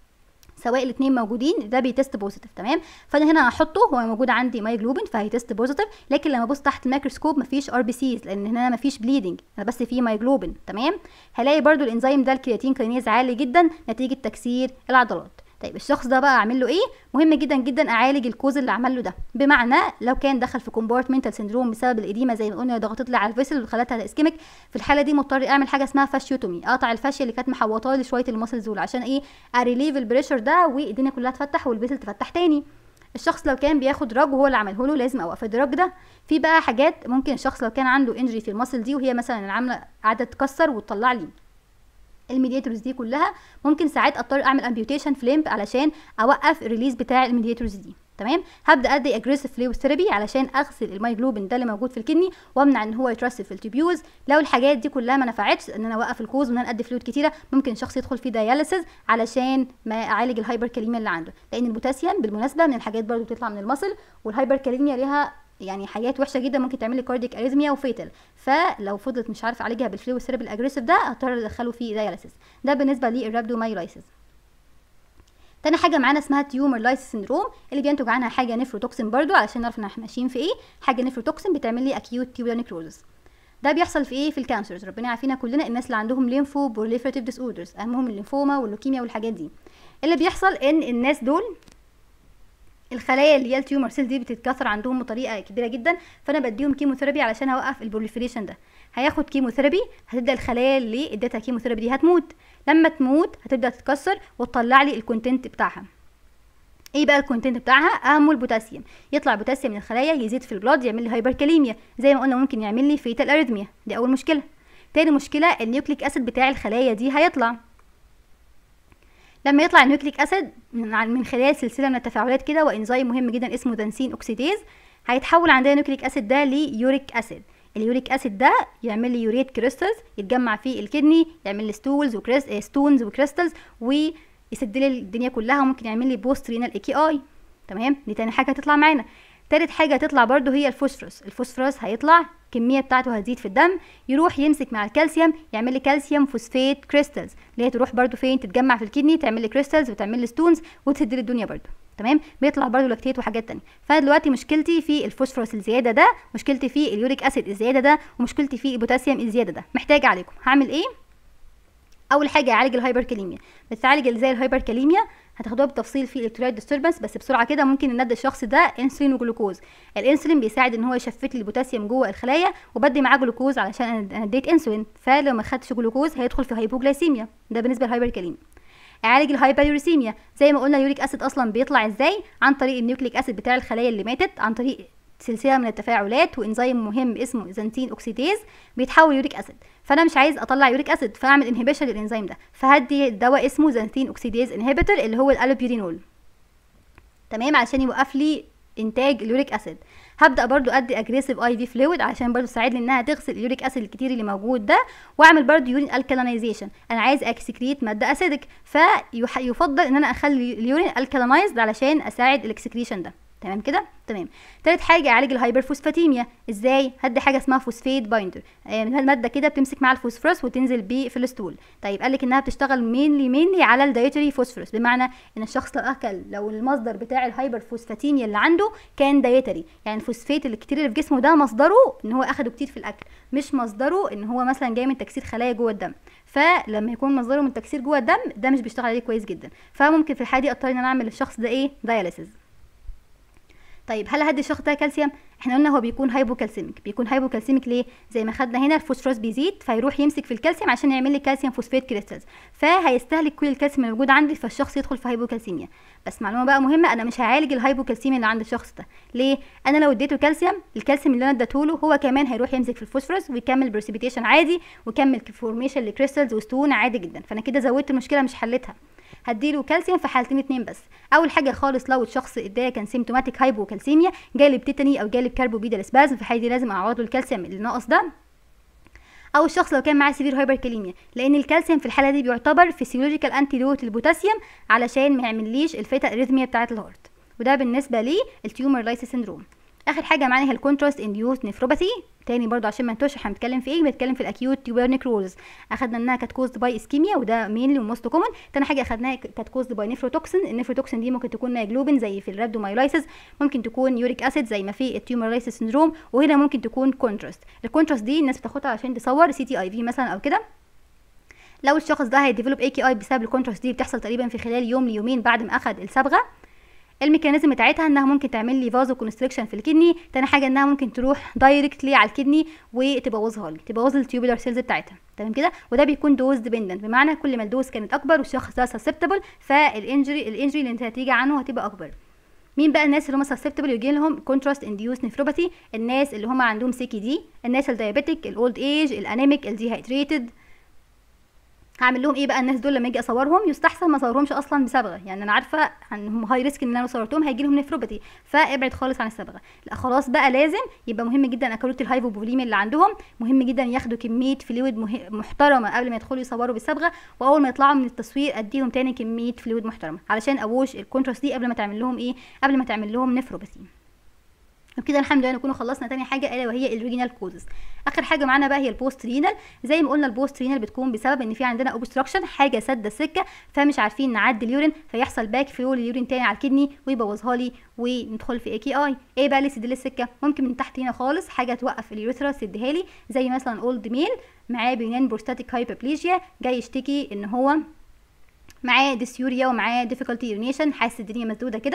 سواء الاثنين موجودين ده بيتست بوزيتيف تمام فانا هنا هحطه هو موجود عندي مايجلوبين فهيتست بوزيتيف لكن لما ابص تحت الميكروسكوب مفيش ار بي سيز لان هنا مفيش بليدنج انا بس في مايجلوبين تمام هلاقي برضو الانزيم ده الكرياتين كينيز عالي جدا نتيجه تكسير العضلات طيب الشخص ده بقى اعمل له ايه مهم جدا جدا اعالج الكوز اللي عمل له ده بمعنى لو كان دخل في كومبارتمنتال سندروم بسبب الاديمه زي ما قلنا ضغطت لي على الفيسل وخلتها اسكيميك في الحاله دي مضطر اعمل حاجه اسمها فاشيوتومي اقطع الفاشيه اللي كانت محوطاه لي شويه المسلز دول عشان ايه اريليف البريشر ده والدنيا كلها تفتح والفيسل تفتح تاني الشخص لو كان بياخد دراج وهو اللي عمله له لازم اوقف الدراج ده في بقى حاجات ممكن الشخص لو كان عنده انجري في المسل دي وهي مثلا العامله قاعده تتكسر وتطلع لي الميدياتورز دي كلها ممكن ساعات اضطر اعمل امبيوتيشن في ليمب علشان اوقف الريليز بتاع الميدياتورز دي تمام هبدا ادي اجريسيف فلويد ثيرابي علشان اغسل المايجلوبين ده اللي موجود في الكدني وامنع ان هو يترسب في التيبيوز لو الحاجات دي كلها ما نفعتش ان انا اوقف الكوز وان انا ادي فلويد كتيره ممكن الشخص يدخل في دياليسيس علشان ما اعالج الهايبر كاليميا اللي عنده لان البوتاسيوم بالمناسبه من الحاجات برضو بتطلع من المصل والهايبر كاليميا ليها يعني حاجات وحشه جدا ممكن تعمل لي كارديك اريزميا وفيتال فلو فضلت مش عارف اعالجها بالفلويد ثيرابي الاجريسيف ده هضطر ادخله في دياليسيس ده بالنسبه للرابدومايلايسيس تاني حاجه معانا اسمها تيومر لايسيس سندروم اللي بينتج عنها حاجه نفروتوكسين برضو علشان نعرف ان احنا ماشيين في ايه حاجه نفروتوكسين بتعمل لي اكيوت تيوبولار نيكروزس ده بيحصل في ايه في الكانسرز ربنا يعافينا كلنا الناس اللي عندهم ليمفو بوليفراتيف ديس اوردرز اهمهم الليمفوما واللوكيميا والحاجات دي اللي بيحصل ان الناس دول الخلايا اللي هي التيومر سيل دي بتتكاثر عندهم بطريقه كبيره جدا فانا بديهم كيموثيرابي علشان اوقف البروليفريشن ده هياخد كيموثيرابي هتبدا الخلايا اللي اديتها كيموثيرابي دي هتموت لما تموت هتبدا تتكسر وتطلع لي الكونتنت بتاعها ايه بقى الكونتنت بتاعها اهمه البوتاسيوم يطلع بوتاسيوم من الخلايا يزيد في البلاد يعمل لي هايبركاليميا زي ما قلنا ممكن يعمل لي فيتال اريثميا دي اول مشكله تاني مشكله النيوكليك اسيد بتاع الخلايا دي هيطلع لما يطلع النيوكليك اسيد من خلال سلسله من التفاعلات كده وانزيم مهم جدا اسمه دانسين اوكسيديز هيتحول عندنا النيوكليك اسيد ده ليوريك اسيد اليوريك اسيد ده يعمل لي يوريت كريستالز يتجمع في الكدني يعمل لي ستولز وكريست ستونز وكريستالز ويسد لي الدنيا كلها وممكن يعمل لي بوست رينال اي كي اي تمام دي تاني حاجه هتطلع معانا تالت حاجه هتطلع برضو هي الفوسفورس الفوسفورس هيطلع الكميه بتاعته هتزيد في الدم يروح يمسك مع الكالسيوم يعمل لي كالسيوم فوسفات كريستالز اللي هي تروح برضو فين تتجمع في الكدني تعمل لي كريستالز وتعمل لي ستونز وتسد لي الدنيا برضو تمام بيطلع برضو لاكتيت وحاجات تانية فانا دلوقتي مشكلتي في الفوسفورس الزياده ده مشكلتي في اليوريك اسيد الزياده ده ومشكلتي في البوتاسيوم الزياده ده محتاجه عليكم هعمل ايه اول حاجه اعالج الهايبركاليميا بتعالج ازاي الهايبركاليميا هتاخدوها بالتفصيل في الالكترولايت ديستربنس بس بسرعه كده ممكن ندي الشخص ده انسولين وجلوكوز الانسولين بيساعد ان هو يشفت لي البوتاسيوم جوه الخلايا وبدي معاه جلوكوز علشان انا اديت انسولين فلو ما خدتش جلوكوز هيدخل في هايبوجلايسيميا ده بالنسبه للهايبركاليميا اعالج الهايبريوريسيميا زي ما قلنا اليوريك اسيد اصلا بيطلع ازاي عن طريق النيوكليك اسيد بتاع الخلايا اللي ماتت عن طريق سلسله من التفاعلات وانزيم مهم اسمه زنتين اوكسيديز بيتحول يوريك اسيد فانا مش عايز اطلع يوريك اسيد فاعمل انهبيشن للانزيم ده فهدي دواء اسمه زنتين اوكسيديز انهبيتور اللي هو الالوبيرينول تمام علشان يوقف لي انتاج اليوريك اسيد هبدا برضو ادي اجريسيف اي في فلويد عشان برضو تساعدني انها تغسل اليوريك اسيد الكتير اللي موجود ده واعمل برضو يورين الكالينايزيشن انا عايز اكسكريت ماده اسيدك فيفضل ان انا اخلي اليورين الكالينايزد علشان اساعد الاكسكريشن ده تمام كده تمام تالت حاجه اعالج الهايبرفوسفاتيميا ازاي هدي حاجه اسمها فوسفيت بايندر آه الماده كده بتمسك مع الفوسفورس وتنزل بيه في الستول طيب قال لك انها بتشتغل مينلي مينلي على الدايتري فوسفورس بمعنى ان الشخص لو اكل لو المصدر بتاع الهايبرفوسفاتيميا اللي عنده كان دايتري يعني الفوسفيت الكتير اللي في جسمه ده مصدره ان هو اخده كتير في الاكل مش مصدره ان هو مثلا جاي من تكسير خلايا جوه الدم فلما يكون مصدره من تكسير جوه الدم ده مش بيشتغل عليه كويس جدا فممكن في الحاله دي اضطر ان انا اعمل للشخص ده ايه داياليسيس طيب هل هدي الشخص ده كالسيوم احنا قلنا هو بيكون هايبوكالسيميك بيكون هايبوكالسيميك ليه زي ما خدنا هنا الفوسفورس بيزيد فيروح يمسك في الكالسيوم عشان يعمل لي كالسيوم فوسفات كريستالز فهيستهلك كل الكالسيوم اللي موجود عندي فالشخص يدخل في هايبوكالسيميا بس معلومه بقى مهمه انا مش هعالج الهايبوكالسيميا اللي عند الشخص ده ليه انا لو اديته كالسيوم الكالسيوم اللي انا اديته له هو كمان هيروح يمسك في الفوسفورس ويكمل بريسيبيتيشن عادي ويكمل فورميشن لكريستالز وستون عادي جدا فانا كده زودت المشكله مش حلتها هديله كالسيوم في حالتين اتنين بس اول حاجه خالص لو الشخص اداه كان سيمتوماتيك هايبوكالسيميا جالب تيتاني او جالب كاربوبيدال سبازم في الحاله دي لازم اعوض له الكالسيوم اللي ناقص ده او الشخص لو كان معاه سيفير هايبركاليميا لان الكالسيوم في الحاله دي بيعتبر فيسيولوجيكال انتيدوت للبوتاسيوم علشان ما يعمليش الفيتا اريثميا بتاعه الهارت وده بالنسبه لي التيومر لايسيس سيندروم اخر حاجه معانا هي الكونتراست انديوس نفروباثي تاني برضو عشان ما نتوش احنا بنتكلم في ايه بنتكلم في الاكيوت تيوبر نيكروز اخدنا انها كانت كوزد باي اسكيميا وده مينلي وموست كومن تاني حاجه اخدناها كانت كوزد باي نيفروتوكسين النيفروتوكسين دي ممكن تكون مايجلوبين زي في الرابدومايلايسيس ممكن تكون يوريك اسيد زي ما في التيومر لايسيس سندروم وهنا ممكن تكون كونتراست الكونتراست دي الناس بتاخدها عشان تصور سي تي اي في مثلا او كده لو الشخص ده هيديفلوب اي كي اي بسبب الكونتراست دي بتحصل تقريبا في خلال يوم ليومين بعد ما اخد الصبغه الميكانيزم بتاعتها انها ممكن تعمل لي فازو كونستريكشن في الكدني تاني حاجه انها ممكن تروح دايركتلي على الكدني وتبوظها لي تبوظ التيوبولار سيلز بتاعتها تمام كده وده بيكون دوز ديبندنت بمعنى كل ما الدوز كانت اكبر والشخص ده سسبتبل فالانجري الانجري اللي انت هتيجي عنه هتبقى اكبر مين بقى الناس اللي هم سسبتبل يجي لهم كونتراست انديوس نفروباثي الناس اللي هم عندهم سي دي الناس الدايابيتيك الاولد ايج الانيميك الديهايدريتد هعمل لهم ايه بقى الناس دول لما اجي اصورهم يستحسن ما اصورهمش اصلا بصبغه يعني انا عارفه انهم هاي ريسك ان انا لو صورتهم هيجي لهم نفروباتي فابعد خالص عن الصبغه لا خلاص بقى لازم يبقى مهم جدا اكلوت الهايبوبوليميا اللي عندهم مهم جدا ياخدوا كميه فلويد مه... محترمه قبل ما يدخلوا يصوروا بالصبغه واول ما يطلعوا من التصوير اديهم تاني كميه فلويد محترمه علشان اوش الكونتراست دي قبل ما تعمل لهم ايه قبل ما تعمل لهم نفروباتي وبكده الحمد لله نكون خلصنا تاني حاجه الا وهي الريجينال كوزز اخر حاجه معانا بقى هي البوست رينال زي ما قلنا البوست رينال بتكون بسبب ان في عندنا اوبستراكشن حاجه سد السكه فمش عارفين نعدي اليورين فيحصل باك فلو اليورين تاني على الكدني ويبوظها لي وندخل في اي كي اي ايه بقى اللي يسد لي السكه ممكن من تحت هنا خالص حاجه توقف اليوريثرا تسدها لي زي مثلا اولد ميل معاه بينان بروستاتيك هايبربليجيا جاي يشتكي ان هو معاه ديسيوريا ومعاه ديفيكولتي يورينيشن حاسس الدنيا مسدوده كده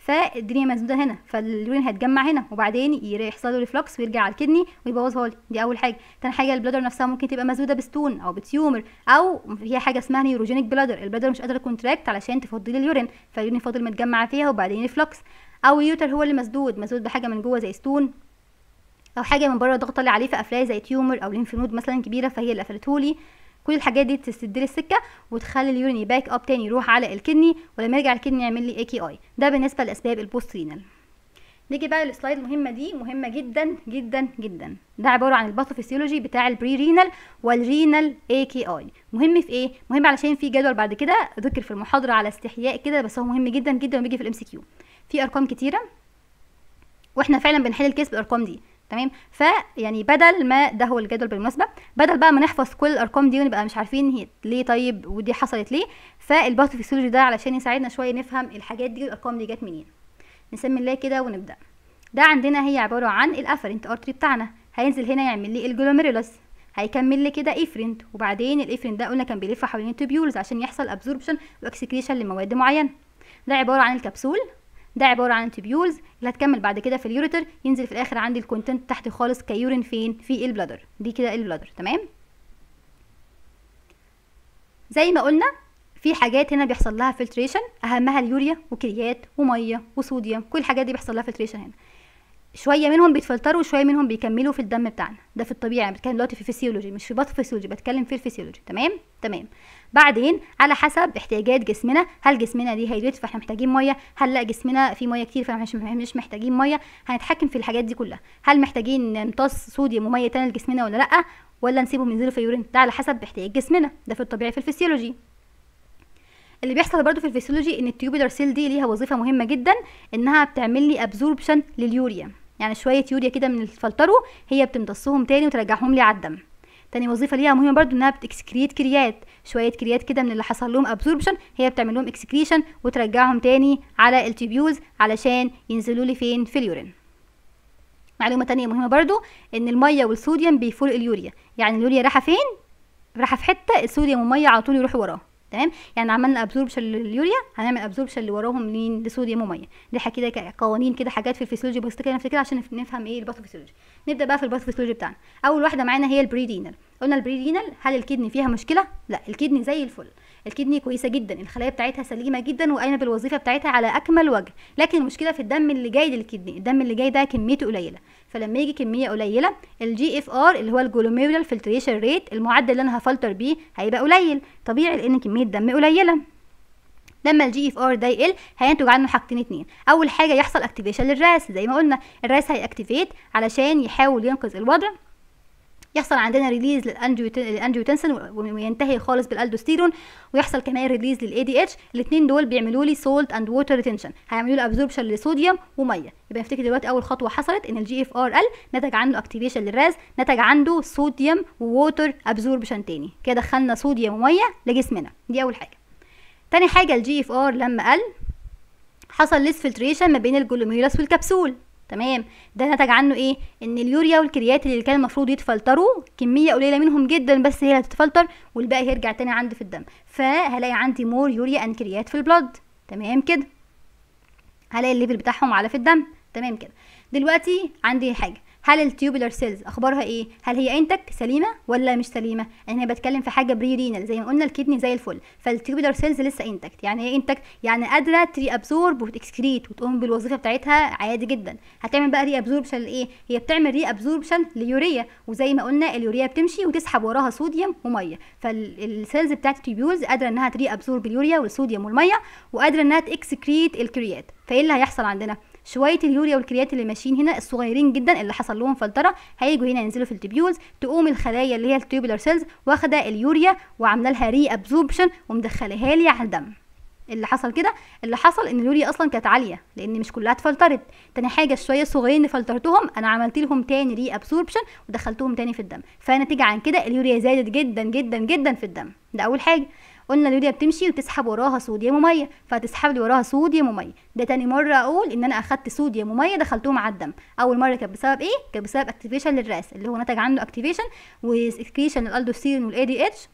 فالدنيا مسدوده هنا فاليورين هيتجمع هنا وبعدين يحصل له ريفلكس ويرجع على الكدني ويبوظها لي دي اول حاجه تاني حاجه البلادر نفسها ممكن تبقى مسدوده بستون او بتيومر او هي حاجه اسمها نيوروجينيك بلادر البلادر مش قادره كونتراكت علشان تفضي لي اليورين فاليورين فاضل متجمع فيها وبعدين ريفلكس او يوتر هو اللي مسدود مسدود بحاجه من جوه زي ستون او حاجه من بره ضغط عليه فقفلاه زي تيومر او لينف نود مثلا كبيره فهي اللي قفلتهولي كل الحاجات دي تسد لي السكه وتخلي اليورين يباك اب تاني يروح على الكدني ولما يرجع الكدني يعمل لي اي كي اي ده بالنسبه لاسباب البوست رينال نيجي بقى للسلايد المهمه دي مهمه جدا جدا جدا ده عباره عن الباثوفيسيولوجي بتاع البري رينال والرينال اي كي اي مهم في ايه مهم علشان في جدول بعد كده ذكر في المحاضره على استحياء كده بس هو مهم جدا جدا وبيجي في الام سي كيو في ارقام كتيره واحنا فعلا بنحل الكيس بالارقام دي تمام فيعني بدل ما ده هو الجدول بالمناسبه بدل بقى ما نحفظ كل الارقام دي ونبقى مش عارفين هي ليه طيب ودي حصلت ليه فالباثوفيسيولوجي ده علشان يساعدنا شويه نفهم الحاجات دي والارقام دي جت منين نسمي الله كده ونبدا ده عندنا هي عباره عن الافرنت ارتري بتاعنا هينزل هنا يعمل لي الجلوميرولس هيكمل لي كده ايفرنت وبعدين الايفرنت ده قلنا كان بيلف حوالين التوبيولز عشان يحصل ابزوربشن واكسكريشن لمواد معينه ده عباره عن الكبسول ده عباره عن التبيولز اللي هتكمل بعد كده في اليوريتر ينزل في الاخر عندي الكونتنت تحت خالص كيورين فين في البلادر دي كده البلادر تمام زي ما قلنا في حاجات هنا بيحصل لها فلتريشن اهمها اليوريا وكريات وميه وصوديوم كل الحاجات دي بيحصل لها فلتريشن هنا شويه منهم بيتفلتروا وشويه منهم بيكملوا في الدم بتاعنا ده في الطبيعي انا بتكلم دلوقتي في الفسيولوجي مش في باثوفيسيولوجي بتكلم في الفسيولوجي تمام تمام بعدين على حسب احتياجات جسمنا هل جسمنا دي هيدريت فاحنا محتاجين ميه هل لا جسمنا فيه ميه كتير فاحنا مش مش محتاجين ميه هنتحكم في الحاجات دي كلها هل محتاجين نمتص صوديوم وميه تاني لجسمنا ولا لا ولا نسيبهم ينزلوا في اليورين ده على حسب احتياج جسمنا ده في الطبيعي في الفسيولوجي اللي بيحصل برضو في الفسيولوجي ان التيوبولار سيل دي ليها وظيفه مهمه جدا انها بتعمل لي ابزوربشن لليوريا يعني شويه يوريا كده من الفلترو هي بتمتصهم تاني وترجعهم لي على الدم تاني وظيفه ليها مهمه برضو انها بتكسكريت كريات شويه كريات كده من اللي حصل لهم ابزوربشن هي بتعمل لهم اكسكريشن وترجعهم تاني على التيبيولز علشان ينزلوا لي فين في اليورين معلومه تانية مهمه برضو ان الميه والصوديوم بيفولق اليوريا يعني اليوريا رايحه فين رايحه في حته الصوديوم والميه على طول يروحوا وراها تمام يعني عملنا ابزوربشن لليوريا هنعمل ابزوربشن اللي وراهم مين لصوديوم وميه دي كده قوانين كده حاجات في الفسيولوجي بس كده نفتكرها عشان نفهم ايه الباثوفيسيولوجي نبدا بقى في الباثوفيسيولوجي بتاعنا اول واحده معانا هي البريدينال قلنا البريدينال هل الكدني فيها مشكله لا الكدني زي الفل الكدني كويسه جدا الخلايا بتاعتها سليمه جدا وقايمه بالوظيفه بتاعتها على اكمل وجه لكن المشكله في الدم اللي جاي للكدني الدم اللي جاي ده كميته قليله فلما يجي كميه قليله الجي اف ار اللي هو الجلوميرولار فلتريشن ريت المعدل اللي انا هفلتر بيه هيبقى قليل طبيعي لان كميه دم قليله لما الجي اف ار ده يقل هينتج عنه حاجتين اتنين اول حاجه يحصل اكتيفيشن للراس زي ما قلنا الراس هيأكتيفيت علشان يحاول ينقذ الوضع يحصل عندنا ريليز للانجيوتنسن وينتهي خالص بالالدوستيرون ويحصل كمان ريليز للاي دي اتش الاثنين دول بيعملوا لي سولت اند ووتر ريتنشن هيعملوا لي ابزوربشن لصوديوم وميه يبقى نفتكر دلوقتي اول خطوه حصلت ان الجي اف ار قل نتج عنه اكتيفيشن للراز نتج عنده صوديوم ووتر ابزوربشن تاني كده دخلنا صوديوم وميه لجسمنا دي اول حاجه تاني حاجه الجي اف ار لما قل حصل ليس فلتريشن ما بين الجلوميرولاس والكبسول تمام ده نتج عنه ايه ان اليوريا والكريات اللي كان المفروض يتفلتروا كميه قليله منهم جدا بس هي اللي هتتفلتر والباقي هيرجع تاني عندي في الدم فهلاقي عندي مور يوريا ان كريات في البلد تمام كده هلاقي الليفل بتاعهم على في الدم تمام كده دلوقتي عندي حاجه هل التيوبولار سيلز اخبارها ايه هل هي انتك سليمه ولا مش سليمه يعني انا بتكلم في حاجه بري رينال زي ما قلنا الكدني زي الفل فالتيوبولار سيلز لسه انتكت يعني ايه انتك يعني قادره تري ابزورب وتكسكريت وتقوم بالوظيفه بتاعتها عادي جدا هتعمل بقى ري ابزوربشن لايه هي بتعمل ري ابزوربشن ليوريا وزي ما قلنا اليوريا بتمشي وتسحب وراها صوديوم وميه فالسيلز بتاعت التيوبولز قادره انها تري ابزورب اليوريا والصوديوم والميه وقادره انها تكسكريت الكريات فايه اللي هيحصل عندنا شويه اليوريا والكريات اللي ماشيين هنا الصغيرين جدا اللي حصل لهم فلتره هيجوا هنا ينزلوا في التبيولز تقوم الخلايا اللي هي التيوبولار سيلز واخده اليوريا وعامله لها ري ابزوربشن ومدخلها لي على الدم اللي حصل كده اللي حصل ان اليوريا اصلا كانت عاليه لان مش كلها اتفلترت تاني حاجه الشويه الصغيرين اللي فلترتهم انا عملت لهم تاني ري ابسوربشن ودخلتهم تاني في الدم فنتيجه عن كده اليوريا زادت جدا جدا جدا في الدم ده اول حاجه قلنا اليوريا بتمشي وتسحب وراها صوديوم وميه فهتسحب لي وراها صوديوم وميه ده تاني مره اقول ان انا اخدت صوديوم وميه دخلتهم على الدم اول مره كانت بسبب ايه كانت بسبب اكتيفيشن للراس اللي هو نتج عنه اكتيفيشن وسكريشن الالدوستيرون والاي دي اتش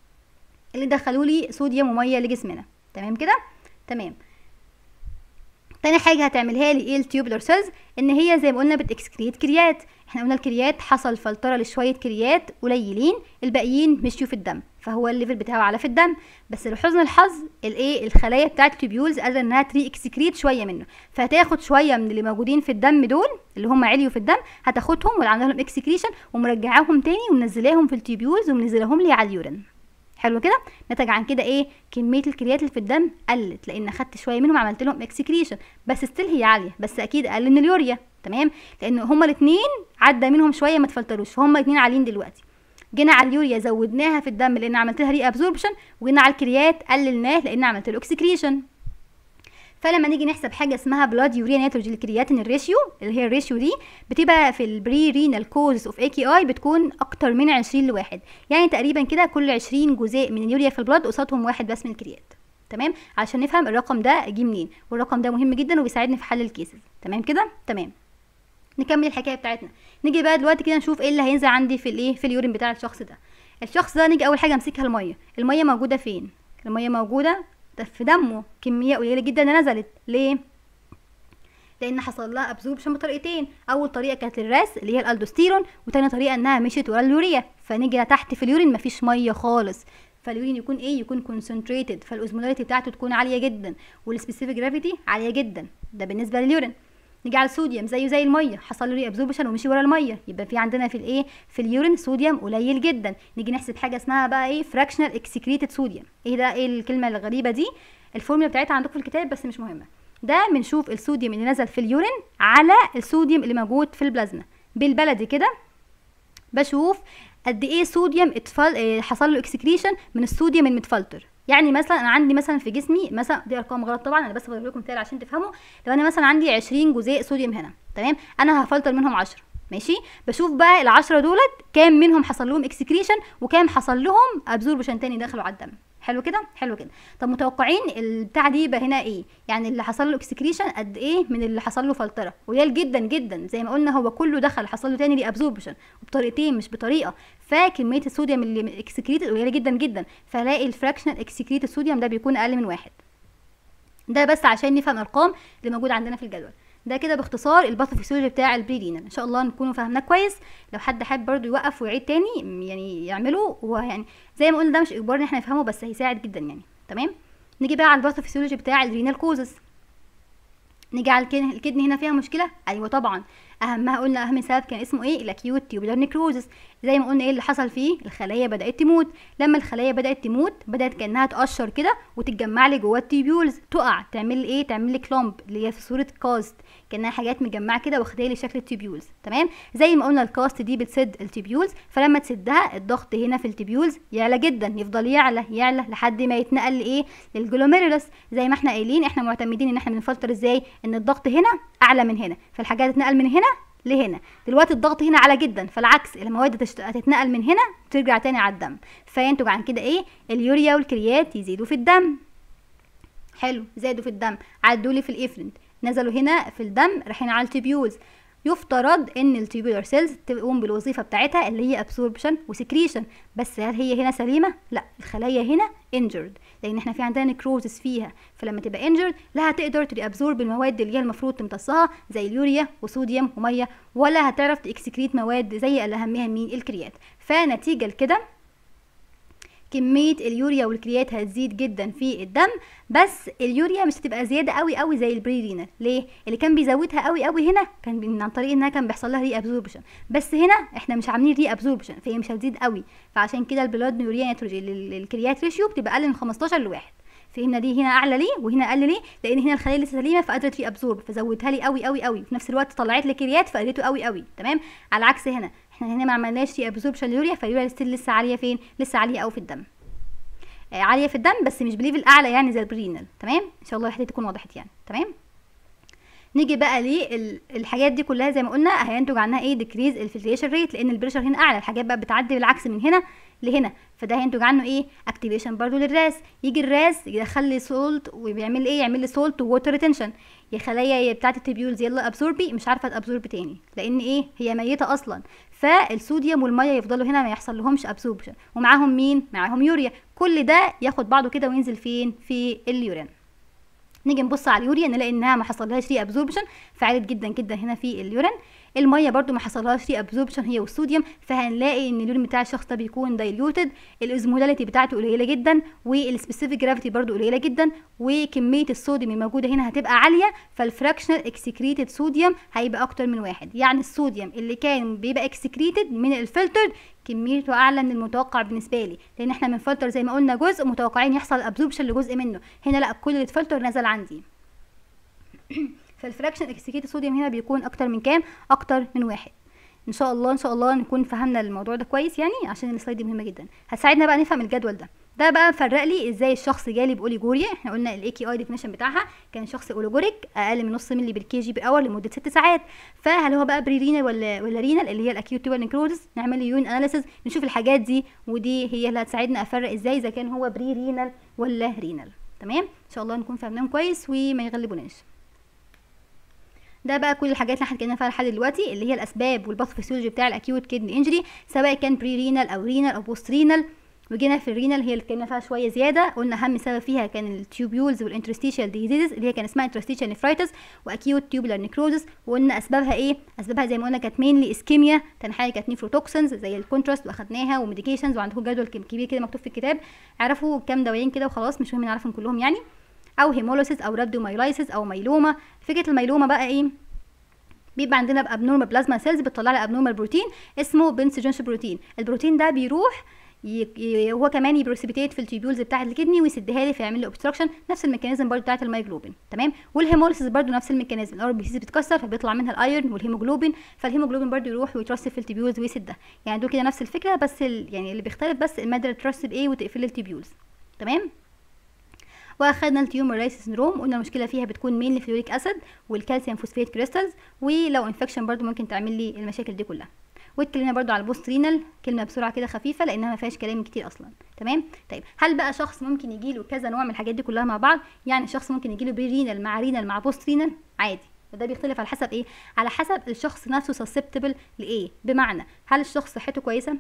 اللي دخلوا لي صوديوم وميه لجسمنا تمام كده تمام تاني حاجه هتعملها لي ايه التيوبولار سيلز ان هي زي ما قلنا بتكسكريت كريات احنا قلنا الكريات حصل فلتره لشويه كريات قليلين الباقيين مشيوا في الدم فهو الليفل بتاعه على في الدم بس لحسن الحظ الايه الخلايا بتاعه التيوبيولز قادره انها تري اكسكريت شويه منه فهتاخد شويه من اللي موجودين في الدم دول اللي هم عليوا في الدم هتاخدهم وعامله لهم اكسكريشن ومرجعاهم تاني ومنزلاهم في التيوبيولز ومنزلاهم لي على اليورين حلو كده نتج عن كده ايه كميه الكريات اللي في الدم قلت لان اخدت شويه منهم عملت لهم اكسكريشن بس ستيل هي عاليه بس اكيد اقل من اليوريا تمام لان هما الاثنين عدى منهم شويه ما تفلتروش فهم الاثنين عاليين دلوقتي جينا على اليوريا زودناها في الدم لان عملت لها ري ابزوربشن وجينا على الكريات قللناه لان عملت له اكسكريشن فلما نيجي نحسب حاجه اسمها بلاد يوريا نيتروجين الكرياتين الريشيو اللي هي الريشيو دي بتبقى في البري رينال كوز اوف اي كي اي بتكون اكتر من 20 لواحد يعني تقريبا كده كل 20 جزيء من اليوريا في البلاد قصادهم واحد بس من الكريات تمام علشان نفهم الرقم ده جه منين والرقم ده مهم جدا وبيساعدني في حل الكيسز تمام كده تمام نكمل الحكايه بتاعتنا نيجي بقى دلوقتي كده نشوف ايه اللي هينزل عندي في الايه في اليورين بتاع الشخص ده الشخص ده نيجي اول حاجه امسكها الميه الميه موجوده فين الميه موجوده في دمه كميه قليله جدا نزلت ليه لان حصل لها ابزوربشن بطريقتين اول طريقه كانت الراس اللي هي الالدوستيرون وتاني طريقه انها مشيت ورا اليوريا فنيجي تحت في اليورين مفيش ميه خالص فاليورين يكون ايه يكون كونسنتريتد فالاوزمولاريتي بتاعته تكون عاليه جدا والسبيسيفيك جرافيتي عاليه جدا ده بالنسبه لليورين نيجي على الصوديوم زيه زي الميه حصل له ري ابزوربشن ومشي ورا الميه يبقى في عندنا في الايه في اليورين صوديوم قليل جدا نيجي نحسب حاجه اسمها بقى ايه فراكشنال اكسكريتد صوديوم ايه ده ايه الكلمه الغريبه دي الفورمولا بتاعتها عندكم في الكتاب بس مش مهمه ده بنشوف الصوديوم اللي نزل في اليورين على الصوديوم اللي موجود في البلازما بالبلدي كده بشوف قد ايه صوديوم اتفل... حصل له اكسكريشن من الصوديوم المتفلتر يعني مثلا انا عندي مثلا في جسمي مثلا دي ارقام غلط طبعا انا بس بجيب لكم مثال عشان تفهموا لو انا مثلا عندي 20 جزيء صوديوم هنا تمام انا هفلتر منهم 10 ماشي بشوف بقى العشرة دولت كام منهم حصل لهم اكسكريشن وكام حصل لهم ابزوربشن تاني دخلوا على الدم حلو كده حلو كده طب متوقعين البتاع دي يبقى هنا ايه يعني اللي حصل له اكسكريشن قد ايه من اللي حصل له فلتره قليل جدا جدا زي ما قلنا هو كله دخل حصل له تاني ري ابزوربشن وبطريقتين مش بطريقه فكميه الصوديوم اللي اكسكريتد قليله جدا جدا فلاقي الفراكشنال اكسكريتد الصوديوم ده بيكون اقل من واحد ده بس عشان نفهم الارقام اللي موجوده عندنا في الجدول ده كده باختصار الباثوفيسيولوجي بتاع البريرينال ان شاء الله نكونوا فهمناه كويس لو حد حابب برضو يوقف ويعيد تاني يعني يعمله هو يعني زي ما قلنا ده مش اجبار ان احنا نفهمه بس هيساعد جدا يعني تمام نيجي بقى على الباثوفيسيولوجي بتاع الرينال كوزز نيجي على الكدني هنا فيها مشكله ايوه طبعا اهمها قلنا اهم سبب كان اسمه ايه الاكيوت تيوبولار نيكروزس زي ما قلنا ايه اللي حصل فيه الخلايا بدات تموت لما الخلايا بدات تموت بدات كانها تقشر كده وتتجمع لي جوه التيبيولز تقع تعمل ايه تعمل لي كلومب اللي هي في صوره كاست كانها حاجات مجمعه كده واخدها لي شكل التيبيولز تمام زي ما قلنا الكاست دي بتسد التيبيولز فلما تسدها الضغط هنا في التيبيولز يعلى جدا يفضل يعلى يعلى لحد ما يتنقل لايه للجلوميرولس زي ما احنا قايلين احنا معتمدين ان احنا بنفلتر ازاي ان الضغط هنا اعلى من هنا فالحاجات تتنقل من هنا لهنا دلوقتي الضغط هنا على جدا فالعكس المواد هتتنقل من هنا ترجع تاني على الدم فينتج عن كده ايه اليوريا والكريات يزيدوا في الدم حلو زادوا في الدم عدوا لي في الافرنت نزلوا هنا في الدم رايحين على التيبيولز يفترض ان التيبيولار سيلز تقوم بالوظيفه بتاعتها اللي هي ابسوربشن وسكريشن بس هل هي هنا سليمه لا الخلايا هنا انجرد لان احنا في عندنا نكروزس فيها فلما تبقى انجرد لا هتقدر تابزورب المواد اللي هي المفروض تمتصها زي اليوريا وصوديوم وميه ولا هتعرف تاكسكريت مواد زي اللي اهمها مين الكريات فنتيجه لكده كميه اليوريا والكريات هتزيد جدا في الدم بس اليوريا مش هتبقى زياده قوي قوي زي البريرينال ليه اللي كان بيزودها قوي قوي هنا كان عن طريق انها كان بيحصل لها ري ابزوربشن بس هنا احنا مش عاملين ري ابزوربشن فهي مش هتزيد قوي فعشان كده البلاد يوريا نيتروجين للكريات ريشيو بتبقى اقل من 15 لواحد فهمنا دي هنا اعلى ليه وهنا اقل ليه لان هنا الخلايا لسه سليمه فقدرت ري ابزورب فزودها لي قوي قوي قوي في نفس الوقت طلعت لي كريات فقلته قوي قوي تمام على عكس هنا احنا هنا ما عملناش ري ابزوربشن لليوريا فاليوريا ستيل لسه عاليه فين لسه عاليه قوي في الدم عاليه في الدم بس مش بليفل اعلى يعني زي البرينال تمام ان شاء الله الحته تكون وضحت يعني تمام نيجي بقى للحاجات دي كلها زي ما قلنا هينتج عنها ايه ديكريز الفلتريشن ريت لان البريشر هنا اعلى الحاجات بقى بتعدي بالعكس من هنا لهنا فده هينتج عنه ايه اكتيفيشن برضو للراس يجي الراس يدخل لي سولت وبيعمل ايه يعمل لي سولت ووتر ريتنشن يا خلايا بتاعه التبيولز يلا ابزوربي مش عارفه تابزورب تاني لان ايه هي ميته اصلا فالصوديوم والميه يفضلوا هنا ما يحصل لهمش ابزوربشن ومعاهم مين معاهم يوريا كل ده ياخد بعضه كده وينزل فين في اليورين نيجي نبص على اليوريا نلاقي انها ما حصلهاش ري ابزوربشن فعالت جدا جدا هنا في اليورين الميه برده ما حصلهاش ري ابزوربشن هي والصوديوم فهنلاقي ان اليورين بتاع الشخص ده بيكون دايليوتد الازمولاليتي بتاعته قليله جدا والسبيسيفيك جرافيتي برده قليله جدا وكميه الصوديوم الموجوده هنا هتبقى عاليه فالفراكشنال اكسكريتد صوديوم هيبقى اكتر من واحد يعني الصوديوم اللي كان بيبقى اكسكريتد من الفلتر كميته اعلى من المتوقع بالنسبه لي لان احنا من فلتر زي ما قلنا جزء متوقعين يحصل ابزوربشن لجزء منه هنا لا كل الفلتر نزل عندي فالفراكشن اكسكريتد صوديوم هنا بيكون اكتر من كام اكتر من واحد ان شاء الله ان شاء الله نكون فهمنا الموضوع ده كويس يعني عشان السلايد دي مهمه جدا هتساعدنا بقى نفهم الجدول ده ده بقى فرق لي ازاي الشخص جالي باوليجوريا احنا قلنا الاي كي اي ديفينيشن بتاعها كان شخص اوليجوريك اقل من نص مللي بالكي جي بي اور لمده ست ساعات فهل هو بقى بري رينال ولا ولا رينال اللي هي الاكيوت تيوبر نكروزس نعمل يون اناليسيز نشوف الحاجات دي ودي هي اللي هتساعدنا افرق ازاي اذا كان هو بري رينال ولا رينال تمام ان شاء الله نكون فهمناهم كويس وما يغلبوناش ده بقى كل الحاجات اللي احنا اتكلمنا فيها لحد دلوقتي اللي هي الاسباب والباثوفيسيولوجي بتاع الاكيوت كيدني انجري سواء كان بري رينال او رينال او بوست رينال وجينا في الرينال هي اللي اتكلمنا فيها شويه زياده قلنا اهم سبب فيها كان التيوبيولز والانترستيشال ديزيزز اللي هي كان اسمها انترستيشال نفرايتس واكيوت تيوبولار نيكروزس وقلنا اسبابها ايه اسبابها زي ما قلنا كانت مينلي اسكيميا تاني حاجه كانت نيفروتوكسنز زي الكونتراست واخدناها وميديكيشنز وعندكم جدول كبير كده مكتوب في الكتاب اعرفوا كام دوايين كده وخلاص مش مهم نعرفهم كلهم يعني او هيمولوسيس او رابدومايلايسيس او ميلوما فكره الميلوما بقى ايه بيبقى عندنا بابنورمال بلازما سيلز بتطلع لي ابنورمال بروتين اسمه بنس جونش بروتين البروتين ده بيروح ي... هو كمان يبروسيبيتيت في التيبيولز بتاعه الكدني ويسدها لي فيعمل لي اوبستراكشن نفس الميكانيزم برضو بتاعه المايجلوبين تمام والهيموليسيس برضو نفس الميكانيزم الار بي سي بتتكسر فبيطلع منها الايرون والهيموجلوبين فالهيموجلوبين برضو يروح ويترسب في التيبيولز ويسدها يعني دول كده نفس الفكره بس ال... يعني اللي بيختلف بس الماده ترسب ايه وتقفل التيبيولز تمام واخدنا التيومر رايس سندروم قلنا المشكله فيها بتكون مين الفلوريك اسيد والكالسيوم فوسفات كريستالز ولو انفكشن برضو ممكن تعمل لي المشاكل دي كلها واتكلمنا برضو على البوست رينال كلمه بسرعه كده خفيفه لانها ما فيهاش كلام كتير اصلا تمام طيب هل بقى شخص ممكن يجي له كذا نوع من الحاجات دي كلها مع بعض يعني شخص ممكن يجي له بري رينال مع رينال مع بوست رينال عادي وده بيختلف على حسب ايه على حسب الشخص نفسه سسبتبل لايه بمعنى هل الشخص صحته كويسه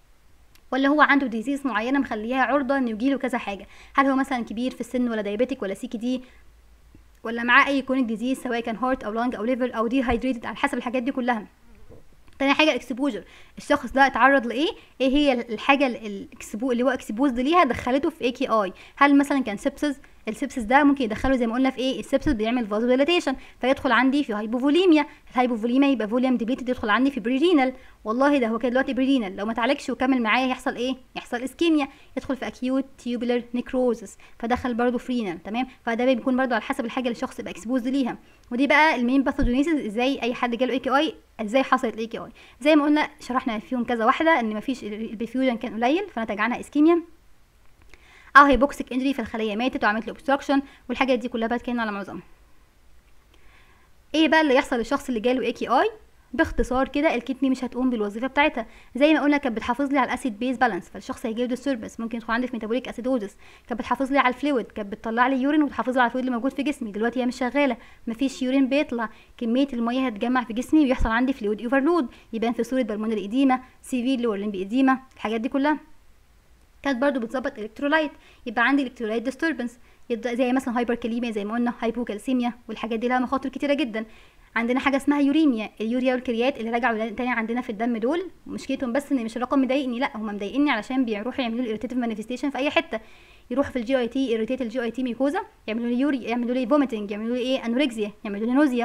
ولا هو عنده ديزيز معينه مخليها عرضه انه يجيله كذا حاجه هل هو مثلا كبير في السن ولا دايابيتك ولا سي دي ولا معاه اي كونيك ديزيز سواء كان هارت او لانج او ليفر او دي هايدريتد على حسب الحاجات دي كلها تاني حاجه الاكسبوجر الشخص ده اتعرض لايه ايه هي الحاجه الاكسبو اللي هو اكسبوزد ليها دخلته في اي كي اي هل مثلا كان سبسس السبسس ده ممكن يدخله زي ما قلنا في ايه السبسس بيعمل فازو ديلاتيشن فيدخل عندي في هايبوفوليميا الهايبوفوليميا يبقى فوليوم ديبليتد يدخل عندي في بريرينال والله ده هو كده دلوقتي بريرينال لو ما اتعالجش وكمل معايا يحصل ايه يحصل اسكيميا يدخل في اكيوت تيوبولار نيكروزس فدخل برضه في رينال تمام فده بيكون برضه على حسب الحاجه اللي الشخص يبقى اكسبوز ليها ودي بقى المين باثوجينيسيس ازاي اي حد جاله اي كي اي ازاي حصلت الاي كي اي زي ما قلنا شرحنا فيهم كذا واحده ان مفيش البيفيوجن كان قليل فنتج عنها اسكيميا او هيبوكسيك انجري فالخليه ماتت وعملت له اوبستراكشن والحاجات دي كلها بقى اتكلمنا على معظمها ايه بقى اللي يحصل للشخص اللي جاله اي كي اي باختصار كده الكدني مش هتقوم بالوظيفه بتاعتها زي ما قلنا كانت بتحافظ لي على الاسيد بيز بالانس فالشخص هيجيله ديستربنس ممكن يدخل عندي في ميتابوليك اسيدوزس كانت بتحافظ لي على الفلويد كانت بتطلع لي يورين وتحافظ لي على الفلويد اللي موجود في جسمي دلوقتي هي مش شغاله مفيش يورين بيطلع كميه الميه هتجمع في جسمي ويحصل عندي فلويد اوفرلود يبان في صوره بالمونري اديما سيفير لور لمبي اديما الحاجات دي كلها كانت برضو بتظبط الكترولايت يبقى عندي الكترولايت ديستربنس زي مثلا هايبركاليميا زي ما قلنا هايبوكالسيميا والحاجات دي لها مخاطر كتيره جدا عندنا حاجه اسمها يوريميا اليوريا والكريات اللي رجعوا تاني عندنا في الدم دول مشكلتهم بس ان مش الرقم مضايقني لا هم مضايقني علشان بيروحوا يعملوا لي ايريتيف مانيفستيشن في اي حته يروحوا في الجي اي تي ايريتيت الجي اي تي ميكوزا يعملوا لي يوري يعملوا لي فوميتنج يعملوا لي ايه انوركسيا يعملوا لي نوزيا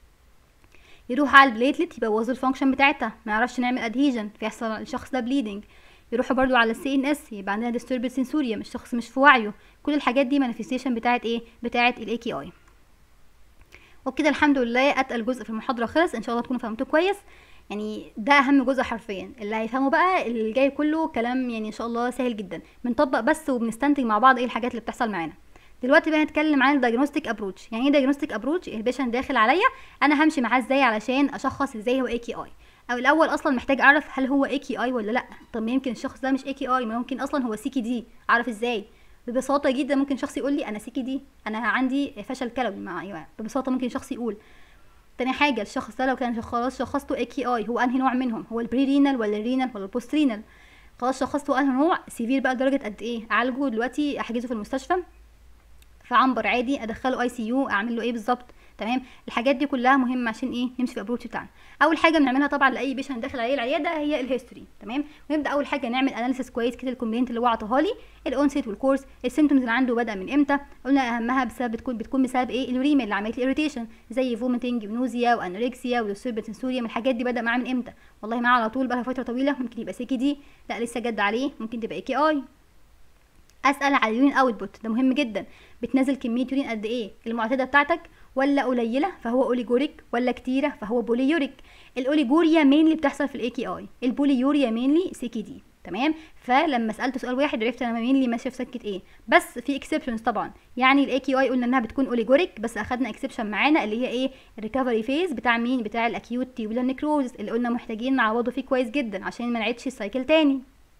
يروح على البليتلت يبوظوا الفانكشن بتاعتها ما يعرفش نعمل ادهيجن فيحصل الشخص ده بليدنج يروحوا برضو على السي ان اس يبقى عندنا ديستربد سنسوريوم الشخص مش في وعيه كل الحاجات دي مانيفستيشن بتاعت ايه بتاعت الاي كي اي وبكده الحمد لله اتقل جزء في المحاضره خلص ان شاء الله تكونوا فهمتوه كويس يعني ده اهم جزء حرفيا اللي هيفهمه بقى اللي جاي كله كلام يعني ان شاء الله سهل جدا بنطبق بس وبنستنتج مع بعض ايه الحاجات اللي بتحصل معانا دلوقتي بقى هنتكلم عن الدايجنوستيك ابروتش يعني ايه دايجنوستيك ابروتش البيشنت داخل عليا انا همشي معاه ازاي علشان اشخص ازاي هو اي كي اي او الاول اصلا محتاج اعرف هل هو اي كي اي ولا لا طب ما يمكن الشخص ده مش اي كي اي ما ممكن اصلا هو سي كي دي اعرف ازاي ببساطه جدا ممكن شخص يقول لي انا سي كي دي انا عندي فشل كلوي مع ايوه ببساطه ممكن شخص يقول تاني حاجه الشخص ده لو كان خلاص شخصته اي كي اي هو انهي نوع منهم هو البري رينال ولا الرينال ولا البوست رينال خلاص شخصته انهي نوع سيفير بقى درجه قد ايه اعالجه دلوقتي احجزه في المستشفى في عنبر عادي ادخله اي سي يو اعمل له ايه بالظبط تمام الحاجات دي كلها مهمه عشان ايه نمشي في الابروتش بتاعنا اول حاجه بنعملها طبعا لاي بيشنت داخل عليه العياده هي الهيستوري تمام ونبدا اول حاجه نعمل اناليسيس كويس كده الكومبلينت اللي هو عطاها لي الاونسيت والكورس السيمتومز اللي عنده بدا من امتى قلنا اهمها بسبب بتكون بتكون بسبب ايه اليوريميا اللي عملت لي اريتيشن زي فوميتنج ونوزيا وانوركسيا ولوسيربتنسوريا من الحاجات دي بدا معاه من امتى والله معاه على طول بقى فتره طويله ممكن يبقى سي كي دي لا لسه جد عليه ممكن تبقى اي كي اي اسال على اليورين اوتبوت ده مهم جدا بتنزل كميه يورين قد ايه المعتاده بتاعتك ولا قليله فهو اوليجوريك ولا كتيره فهو بوليوريك الاوليجوريا مينلي بتحصل في الاي كي اي البوليوريا مينلي سي كي دي تمام فلما سالت سؤال واحد عرفت انا مينلي ماشيه في سكه ايه بس في اكسبشنز طبعا يعني الاي كي اي قلنا انها بتكون اوليجوريك بس اخدنا اكسبشن معانا اللي هي ايه الريكفري فيز بتاع مين بتاع الاكيوت تيبولار نيكروز اللي قلنا محتاجين نعوضه فيه كويس جدا عشان ما نعيدش السايكل تاني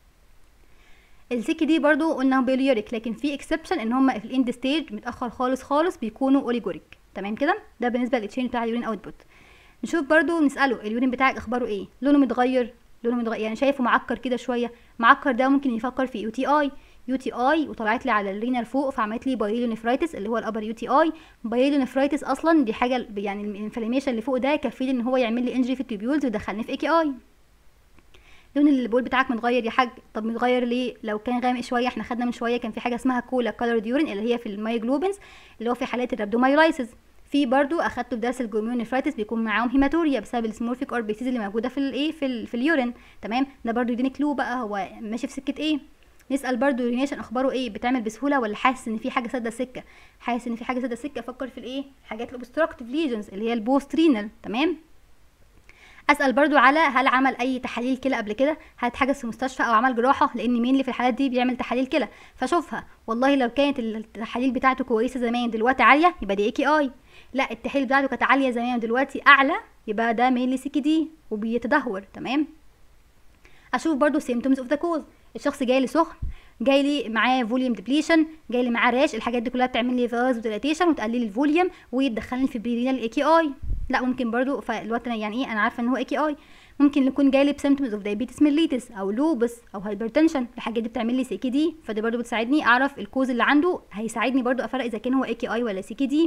السكي دي برضو قلنا بوليوريك لكن في اكسبشن ان هم في الاند ستيج متاخر خالص خالص بيكونوا اوليجوريك تمام كده ده بالنسبه للتشين بتاع اليورين اوتبوت نشوف برضو نساله اليورين بتاعك اخباره ايه لونه متغير لونه متغير يعني شايفه معكر كده شويه معكر ده ممكن يفكر في يو تي اي يو تي اي وطلعت لي على الرينال فوق فعملت لي بايلونيفرايتس اللي هو الابر يو تي اي بايلونيفرايتس اصلا دي حاجه يعني الانفلاميشن اللي فوق ده كفيل ان هو يعمل لي انجري في التيبيولز ويدخلني في اي كي اي لون البول بتاعك متغير يا حاج طب متغير ليه لو كان غامق شويه احنا خدنا من شويه كان في حاجه اسمها كولا كولر يورين اللي هي في المايجلوبينز اللي هو في حالات الرابدومايلايسيس في برضو اخدته في درس الجلوميونيفرايتس بيكون معاهم هيماتوريا بسبب السمورفيك اربيسيز اللي موجوده في الايه في, ال في اليورين تمام ده برضو يديني كلو بقى هو ماشي في سكه ايه نسال برضو اليورينيشن اخباره ايه بتعمل بسهوله ولا حاسس ان في حاجه سادة السكه حاسس ان في حاجه سادة السكه فكر في الايه حاجات الاوبستراكتيف ليجنز اللي هي البوست رينال تمام اسال برضو على هل عمل اي تحاليل كلى قبل كده هتحجز في مستشفى او عمل جراحه لان مين اللي في الحالات دي بيعمل تحاليل كلى فشوفها والله لو كانت التحاليل بتاعته كويسه زمان دلوقتي عاليه يبقى دي اي كي اي لا التحاليل بتاعته كانت عاليه زمان ودلوقتي اعلى يبقى ده مينلي سي كي دي وبيتدهور تمام اشوف برضو سيمتومز اوف ذا كوز الشخص جاي لي سخن جاي لي معاه فوليوم ديبليشن جاي لي معاه راش الحاجات دي كلها بتعمل لي فاز وديلاتيشن وتقلل لي الفوليوم وتدخلني في برينال اي كي اي لا ممكن برضو فالوقت يعني ايه انا عارفه ان هو اي كي اي ممكن يكون جاي لي بسيمتومز اوف دايابيتس ميليتس او لوبس او هايبرتنشن الحاجات دي بتعمل لي سي كي دي فدي برضو بتساعدني اعرف الكوز اللي عنده هيساعدني برضو افرق اذا كان هو اي كي اي ولا سي كي دي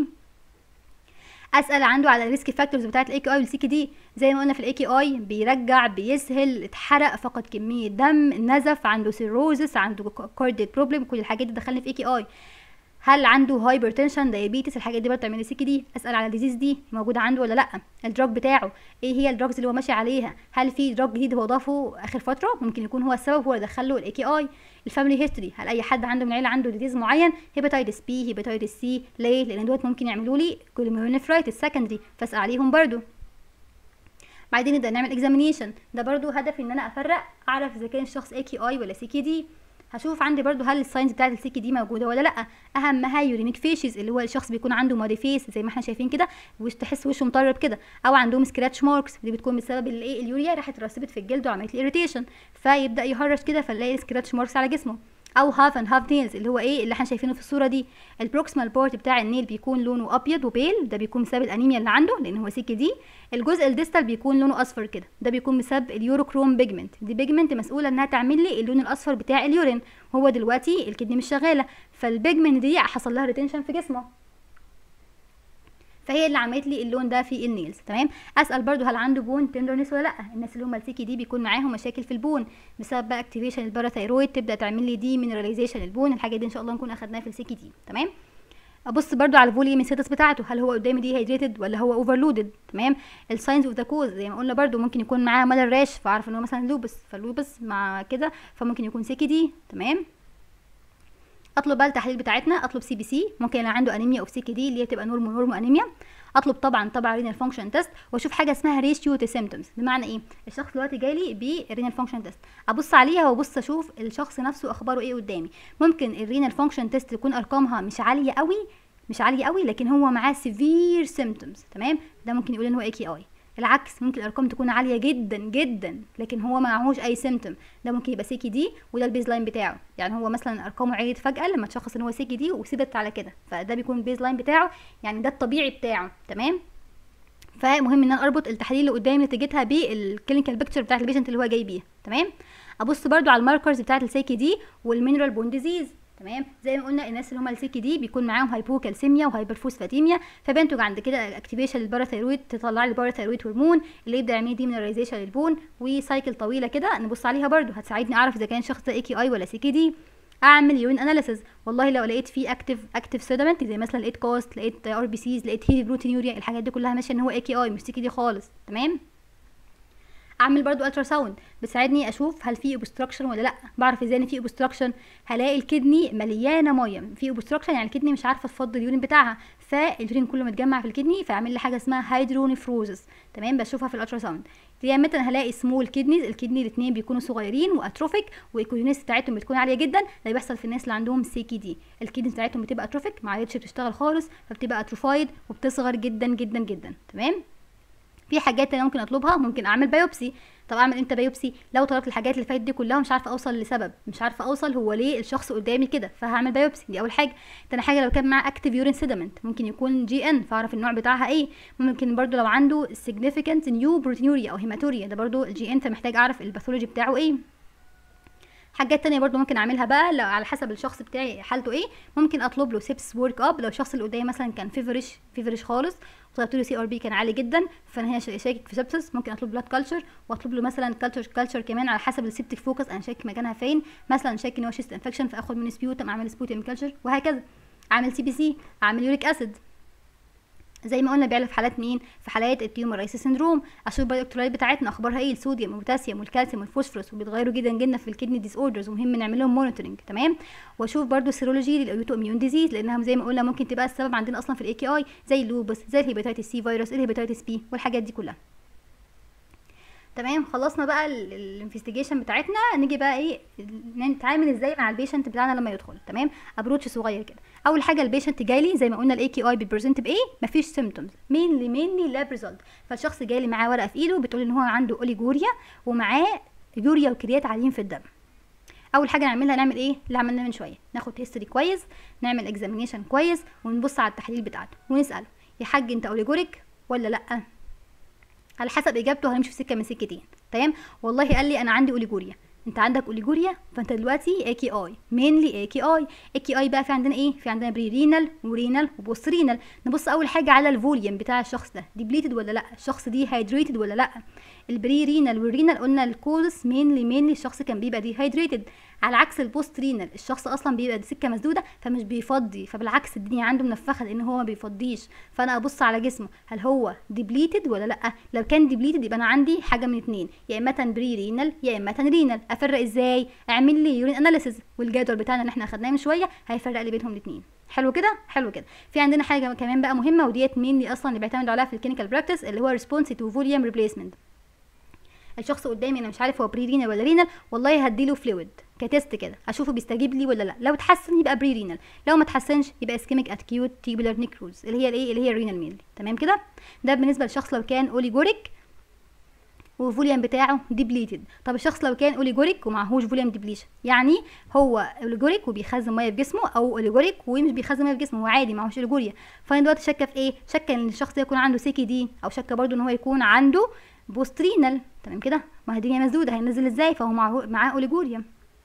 اسال عنده على الريسك فاكتورز بتاعه الاي كي اي والسي كي دي زي ما قلنا في الاي كي اي بيرجع بيسهل اتحرق فقد كميه دم نزف عنده سيروزس عنده كارديك بروبلم كل الحاجات دي دخلني في اي كي اي هل عنده هايبرتنشن دايابيتس الحاجات دي برضه بتعمل سي كي دي اسال على الديزيز دي موجوده عنده ولا لا الدراج بتاعه ايه هي الدراجز اللي هو ماشي عليها هل في دراج جديد هو ضافه اخر فتره ممكن يكون هو السبب هو اللي دخله الاي كي اي الفاميلي هيستوري هل اي حد عنده من العيله عنده ديزيز معين هيباتيتس بي هيباتيتس سي ليه لان دوت ممكن يعملوا لي كولوميونيفرايتس سكندري فاسال عليهم برضه بعدين نبدا نعمل اكزامينيشن ده برضو هدفي ان انا افرق اعرف اذا كان الشخص اي كي اي ولا سي كي دي هشوف عندي برضو هل الساينز بتاعت السي كي دي موجوده ولا لا اهمها يورينيك فيشز اللي هو الشخص بيكون عنده ماري فيس زي ما احنا شايفين كده وش تحس وشه مطرب كده او عندهم سكراتش ماركس دي بتكون بسبب الايه اليوريا راحت اترسبت في الجلد وعملت لي اريتيشن فيبدا يهرش كده فنلاقي سكراتش ماركس على جسمه او هاف اند هاف نيلز اللي هو ايه اللي احنا شايفينه في الصوره دي البروكسيمال بارت بتاع النيل بيكون لونه ابيض وبيل ده بيكون بسبب الانيميا اللي عنده لان هو سيكي دي الجزء الديستال بيكون لونه اصفر كده ده بيكون بسبب اليوروكروم بيجمنت دي بيجمنت مسؤوله انها تعمل لي اللون الاصفر بتاع اليورين هو دلوقتي الكدني مش شغاله فالبيجمنت دي حصل لها ريتنشن في جسمه فهي اللي عملت لي اللون ده في النيلز تمام اسال برضو هل عنده بون تندرنس ولا لا الناس اللي هم السيكي دي بيكون معاهم مشاكل في البون بسبب بقى اكتيفيشن الباراثايرويد تبدا تعمل لي دي مينراليزيشن البون الحاجه دي ان شاء الله نكون اخدناها في السيكي دي تمام ابص برضو على الفوليوم ستاتس بتاعته هل هو قدامي دي هيدريتد ولا هو اوفرلودد تمام الساينز اوف ذا كوز زي ما قلنا برضو ممكن يكون معاه مال راش فاعرف ان هو مثلا لوبس فاللوبس مع كده فممكن يكون سيكي دي تمام اطلب بقى التحاليل بتاعتنا اطلب سي بي سي ممكن لو عنده انيميا او سيكي دي اللي هي تبقى نورمو نورمو انيميا اطلب طبعا طبعا رينال فانكشن تيست واشوف حاجه اسمها ريشيو تو سيمتومز بمعنى ايه الشخص دلوقتي جاي لي برينال فانكشن تيست ابص عليها وابص اشوف الشخص نفسه اخباره ايه قدامي ممكن الرينال فانكشن تيست تكون ارقامها مش عاليه قوي مش عاليه قوي لكن هو معاه سيفير سيمتومز تمام ده ممكن يقول ان هو اي كي اي العكس ممكن الارقام تكون عاليه جدا جدا لكن هو ما معهوش اي سيمتوم ده ممكن يبقى سيكي دي وده البيز لاين بتاعه يعني هو مثلا ارقامه عليت فجاه لما تشخص ان هو سيكي دي وثبت على كده فده بيكون البيز لاين بتاعه يعني ده الطبيعي بتاعه تمام فمهم ان انا اربط التحاليل اللي قدامي نتيجتها بالكلينيكال بيكتشر بتاعت البيشنت اللي هو جاي بيها تمام ابص برده على الماركرز بتاعت السيكي دي والمينرال بون ديزيز تمام زي ما قلنا الناس اللي هم السيكي دي بيكون معاهم هايبوكالسيميا وهايبرفوسفاتيميا فبينتج عند كده اكتيفيشن للباراثايرويد تطلع لي الباراثايرويد هرمون اللي يبدا يعمل ديمينراليزيشن للبون وسايكل طويله كده نبص عليها برده هتساعدني اعرف اذا كان الشخص ده اي كي اي ولا سي كي دي اعمل يورين اناليسيز والله لو لقيت فيه اكتف اكتف سيدمنت زي مثلا لقيت كوست لقيت ار بي سيز لقيت هيفي بروتينيوريا الحاجات دي كلها ماشيه ان هو اي كي اي مش سي كي دي خالص تمام اعمل برضو الترا ساوند بتساعدني اشوف هل في اوبستراكشن ولا لا بعرف ازاي ان في اوبستراكشن هلاقي الكدني مليانه ميه في اوبستراكشن يعني الكدني مش عارفه تفضي اليورين بتاعها فاليورين كله متجمع في الكدني فيعمل لي حاجه اسمها هيدرونيفروزس تمام بشوفها في الالترا ساوند يا متى هلاقي سمول كدنيز الكدني الاثنين بيكونوا صغيرين واتروفيك والايكونيس بتاعتهم بتكون عاليه جدا ده بيحصل في الناس اللي عندهم سي كي دي الكدني بتاعتهم بتبقى اتروفيك ما عادتش بتشتغل خالص فبتبقى اتروفايد وبتصغر جدا جدا جدا تمام في حاجات تانية ممكن اطلبها ممكن اعمل بايوبسي طب اعمل امتى بايوبسي لو طلبت الحاجات اللي فاتت دي كلها ومش عارفه اوصل لسبب مش عارفه اوصل هو ليه الشخص قدامي كده فهعمل بايوبسي دي اول حاجه تاني حاجه لو كان معاه اكتيف يورين سيدمنت ممكن يكون جي ان فاعرف النوع بتاعها ايه ممكن برضو لو عنده significant نيو بروتينوريا او هيماتوريا ده برضو الجي ان فمحتاج اعرف الباثولوجي بتاعه ايه حاجات تانية برضو ممكن اعملها بقى لو على حسب الشخص بتاعي حالته ايه ممكن اطلب له سيبس ورك اب لو الشخص اللي قدامي مثلا كان فيفرش فيفرش خالص وطلبت له سي ار بي كان عالي جدا فانا هنا شاكك في سبسس ممكن اطلب بلاد كلتشر واطلب له مثلا كلتشر كلتشر كمان على حسب السيبتك فوكس انا شاكك مكانها فين مثلا شاكك ان هو شيست انفكشن فاخد من سبيوتم اعمل سبيوتم كلتشر وهكذا اعمل سي بي سي اعمل يوريك اسيد زي ما قلنا بيعلى في حالات مين في حالات التيومر رايس سندروم اشوف البايوكترولايت بتاعتنا اخبارها ايه الصوديوم والبوتاسيوم والكالسيوم والفوسفورس وبيتغيروا جدا جدا في الكدني ديس اوردرز ومهم نعمل لهم مونيتورنج تمام واشوف برده السيرولوجي للاوتو اميون ديزيز لانها زي ما قلنا ممكن تبقى السبب عندنا اصلا في الاي كي اي زي اللوبس زي الهيباتيتس سي فيروس الهيباتيتس بي والحاجات دي كلها تمام خلصنا بقى الانفستيجيشن بتاعتنا نيجي بقى ايه نتعامل ازاي مع البيشنت بتاعنا لما يدخل تمام ابروتش صغير كده اول حاجه البيشنت جاي لي زي ما قلنا الاي كي اي بيبريزنت بايه مفيش سيمتومز مينلي مينلي لاب ريزلت فالشخص جاي لي معاه ورقه في ايده بتقول ان هو عنده اوليجوريا ومعاه يوريا وكريات عاليين في الدم اول حاجه نعملها نعمل ايه اللي عملناه من شويه ناخد هيستوري كويس نعمل اكزامينيشن كويس ونبص على التحليل بتاعته ونساله يا حاج انت اوليجوريك ولا لا على حسب اجابته هنمشي في سكه من سكتين تمام والله قال لي انا عندي اوليجوريا انت عندك اوليجوريا فانت دلوقتي اي كي اي مينلي اي كي اي اي كي اي بقى في عندنا ايه في عندنا بري رينال ورينال وبوست رينال نبص اول حاجه على الفوليوم بتاع الشخص ده ديبليتد ولا لا الشخص دي هايدريتد ولا لا البري رينال والرينال قلنا الكوزس مينلي مينلي الشخص كان بيبقى دي هايدريتد على عكس البوست رينال الشخص اصلا بيبقى دي سكه مسدوده فمش بيفضي فبالعكس الدنيا عنده منفخه لان هو ما بيفضيش فانا ابص على جسمه هل هو ديبليتد ولا لا لو كان ديبليتد يبقى انا عندي حاجه من اتنين يا اما بري رينال يا اما رينال افرق ازاي اعمل لي يورين اناليسيز والجدول بتاعنا اللي احنا اخدناه من شويه هيفرق لي بينهم الاثنين حلو كده حلو كده في عندنا حاجه كمان بقى مهمه وديت مين اللي اصلا اللي بيعتمدوا عليها في الكلينيكال براكتس اللي هو ريسبونس تو فوليوم ريبليسمنت الشخص قدامي انا مش عارف هو بري رينال ولا رينال والله هديله فلويد كتست كده اشوفه بيستجيب لي ولا لا لو اتحسن يبقى بري رينال لو ما اتحسنش يبقى اسكيميك اكيوت تيبولار نيكروز اللي هي الايه اللي هي الرينال مينلي تمام كده ده بالنسبه للشخص لو كان اوليجوريك والفوليوم بتاعه ديبليتد طب الشخص لو كان اوليجوريك ومعهوش فوليوم ديبليشن يعني هو اوليجوريك وبيخزن ميه في جسمه او اوليجوريك ومش بيخزن ميه في جسمه هو عادي معهوش اوليجوريا فانا دلوقتي شاكه في ايه شاكه ان الشخص ده يكون عنده سيكي دي او شاكه برضو ان هو يكون عنده بوسترينال تمام كده ما هي الدنيا مسدوده هينزل ازاي فهو معاه معاه اوليجوريا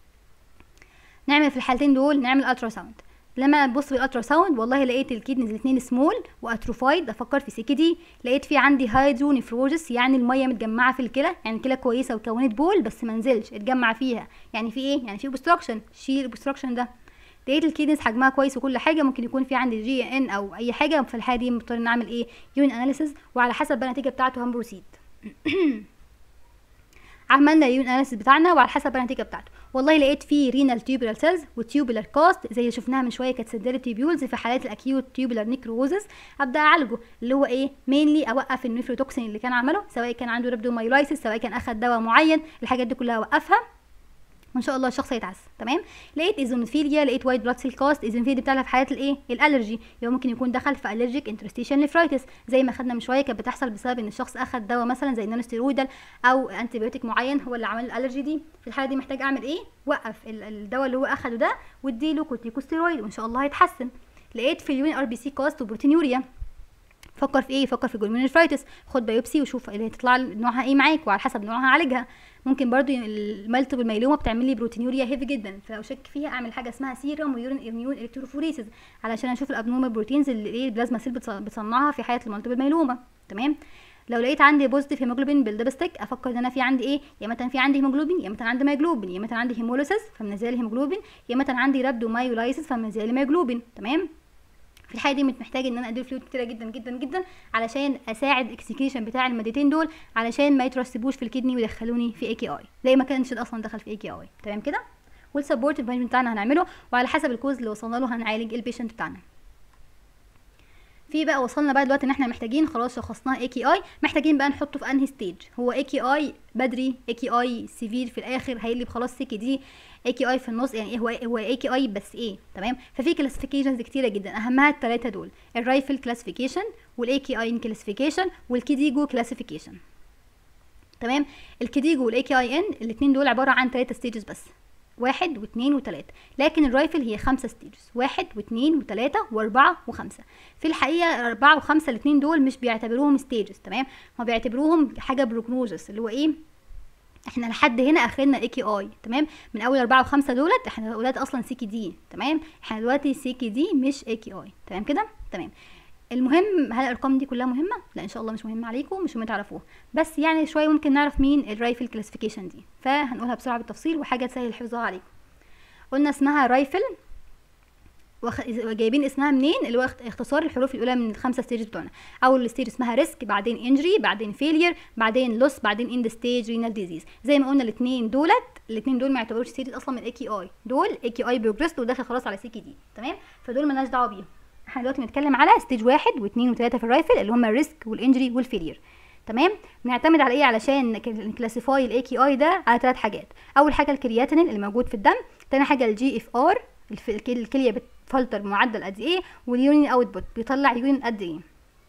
نعمل في الحالتين دول نعمل الترا ساوند لما ابص في الالترا ساوند والله لقيت الكيدنيز الاثنين سمول واتروفايد افكر في سي كي دي لقيت في عندي هايدرو نفروجس يعني الميه متجمعه في الكلى يعني الكلى كويسه وكونت بول بس ما نزلش اتجمع فيها يعني في ايه يعني في اوبستراكشن شيل الاوبستراكشن ده لقيت الكيدنيز حجمها كويس وكل حاجه ممكن يكون في عندي جي ان او اي حاجه في الحاله دي مضطر نعمل ايه يون اناليسيس وعلى حسب بقى النتيجه بتاعته هنبروسيد عملنا اليون اناليسيس بتاعنا وعلى حسب النتيجه بتاعته والله لقيت فيه رينال تيوبولار سيلز وتيوبولار كاست زي اللي شفناها من شويه كانت سندري تيبيولز في حالات الاكيوت تيوبولار نيكروزس ابدا اعالجه اللي هو ايه مينلي اوقف النيفروتوكسين اللي كان عمله سواء كان عنده ريبدومايلايسيس سواء كان اخد دواء معين الحاجات دي كلها اوقفها وان شاء الله الشخص هيتعسى تمام لقيت ايزونوفيليا لقيت وايت بلاد سيل كاست ايزونوفيليا دي بتعمل في حالات الايه الالرجي يبقى ممكن يكون دخل في الرجيك انترستيشن نفرايتس زي ما خدنا من شويه كانت بتحصل بسبب ان الشخص اخد دواء مثلا زي نانوستيرويدال او انتيبيوتيك معين هو اللي عمل الالرجي دي في الحاله دي محتاج اعمل ايه وقف الدواء اللي هو اخده ده واديله كورتيكوستيرويد وان شاء الله هيتحسن لقيت في اليوين ار بي سي كاست وبروتينيوريا فكر في ايه فكر في جلوميرولوفرايتس خد بايوبسي وشوف اللي تطلع نوعها ايه معاك وعلى حسب نوعها عالجها ممكن برضو المالتيبل مايلوما بتعمل لي بروتينوريا هيفي جدا فلو شك فيها اعمل حاجه اسمها سيرم ويورين اميون الكتروفوريسيس علشان اشوف الابنورمال بروتينز اللي ايه البلازما سيل بتصنعها في حاله المالتيبل مايلوما تمام لو لقيت عندي بوزيتيف هيموجلوبين بالدبستيك افكر ان انا في عندي ايه يا مثلا في عندي هيموجلوبين يا مثلا عندي مايجلوبين يا مثلا عندي هيموليسيس فمنزله هيموجلوبين يا مثلا عندي رابدومايولايسيس فمنزله مايجلوبين تمام في الحاله دي محتاج ان انا اديله فلويد كتيره جدا جدا جدا علشان اساعد اكسكيوشن بتاع المادتين دول علشان ما يترسبوش في الكدني ويدخلوني في اي كي اي زي ما كانش اصلا دخل في اي كي اي تمام كده والسبورت المانجمنت بتاعنا هنعمله وعلى حسب الكوز اللي وصلنا له هنعالج البيشنت بتاعنا في بقى وصلنا بقى دلوقتي ان احنا محتاجين خلاص شخصناه اي كي اي محتاجين بقى نحطه في انهي ستيج هو اي كي اي بدري اي كي اي سيفير في الاخر هيقلب خلاص سي كي دي اي كي اي في النص يعني هو هو اي كي اي بس ايه تمام ففي كلاسيفيكيشنز كتيره جدا اهمها الثلاثه دول الرايفل كلاسيفيكيشن والاي كي اي كلاسيفيكيشن والكيديجو كلاسيفيكيشن تمام الكيديجو والاي كي اي ان الاثنين دول عباره عن ثلاثه ستيجز بس واحد واثنين وثلاثة لكن الرايفل هي خمسة ستيجز واحد واثنين وثلاثة واربعة وخمسة في الحقيقة اربعة وخمسة الاثنين دول مش بيعتبروهم ستيجز تمام هما بيعتبروهم حاجة بروجنوزس اللي هو ايه احنا لحد هنا اخرنا اي كي اي تمام من اول اربعة وخمسة دولت احنا اولاد اصلا سي كي دي تمام احنا دلوقتي سي كي دي مش اي كي اي تمام كده تمام المهم هل الارقام دي كلها مهمه لا ان شاء الله مش مهمه عليكم مش مهم تعرفوها بس يعني شويه ممكن نعرف مين الرايفل كلاسيفيكيشن دي فهنقولها بسرعه بالتفصيل وحاجه تسهل حفظها عليكم قلنا اسمها رايفل وخ... جايبين اسمها منين اللي هو اختصار الحروف الاولى من الخمسه ستيجز بتوعنا اول ستيج اسمها ريسك بعدين انجري بعدين فيلير بعدين لوس بعدين اند ستيج رينال ديزيز زي ما قلنا الاثنين دولت الاثنين دول ما يعتبروش ستيجز اصلا من اي كي اي دول اي كي اي بروجريس وداخل خلاص على سي كي دي تمام فدول مالناش دعوه بيهم احنا دلوقتي بنتكلم على ستيج واحد واثنين وثلاثه في الرايفل اللي هم الريسك والانجري والفيلير تمام بنعتمد على ايه علشان نكلاسيفاي الاي كي اي ده على ثلاث حاجات اول حاجه الكرياتينين اللي موجود في الدم تاني حاجه الجي اف ار الكليه بتفلتر معدل قد ايه واليورين اوتبوت بيطلع يورين قد ايه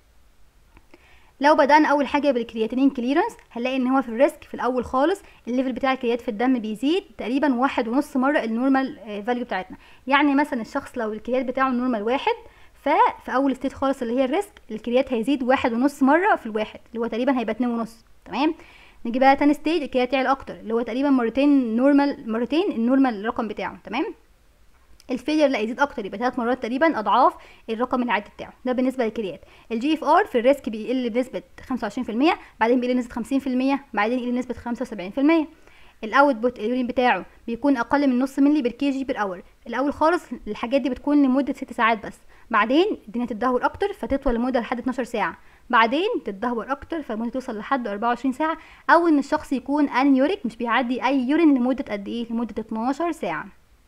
لو بدأنا أول حاجة بالكرياتينين كليرنس هنلاقي إن هو في الريسك في الأول خالص الليفل بتاع الكريات في الدم بيزيد تقريبا واحد ونص مرة النورمال فاليو بتاعتنا يعني مثلا الشخص لو الكريات بتاعه نورمال واحد ففي أول ستيت خالص اللي هي الريسك الكريات هيزيد واحد ونص مرة في الواحد اللي هو تقريبا هيبقى اتنين ونص تمام نيجي بقى تاني ستيج الكريات يعلى أكتر اللي هو تقريبا مرتين نورمال مرتين النورمال الرقم بتاعه تمام الفيلير لا يزيد اكتر يبقى ثلاث مرات تقريبا اضعاف الرقم العادي بتاعه ده بالنسبه للكريات الجي اف ار في الريسك بيقل بنسبه 25% بعدين بيقل بنسبه 50% بعدين يقل بنسبه 75% الاوت بوت اليورين بتاعه بيكون اقل من نص ملي بير كي جي بير اور الاول خالص الحاجات دي بتكون لمده 6 ساعات بس بعدين الدنيا تتدهور اكتر فتطول لمده لحد 12 ساعه بعدين تتدهور اكتر فالمده توصل لحد 24 ساعه او ان الشخص يكون انيوريك مش بيعدي اي يورين لمده قد ايه لمده 12 ساعه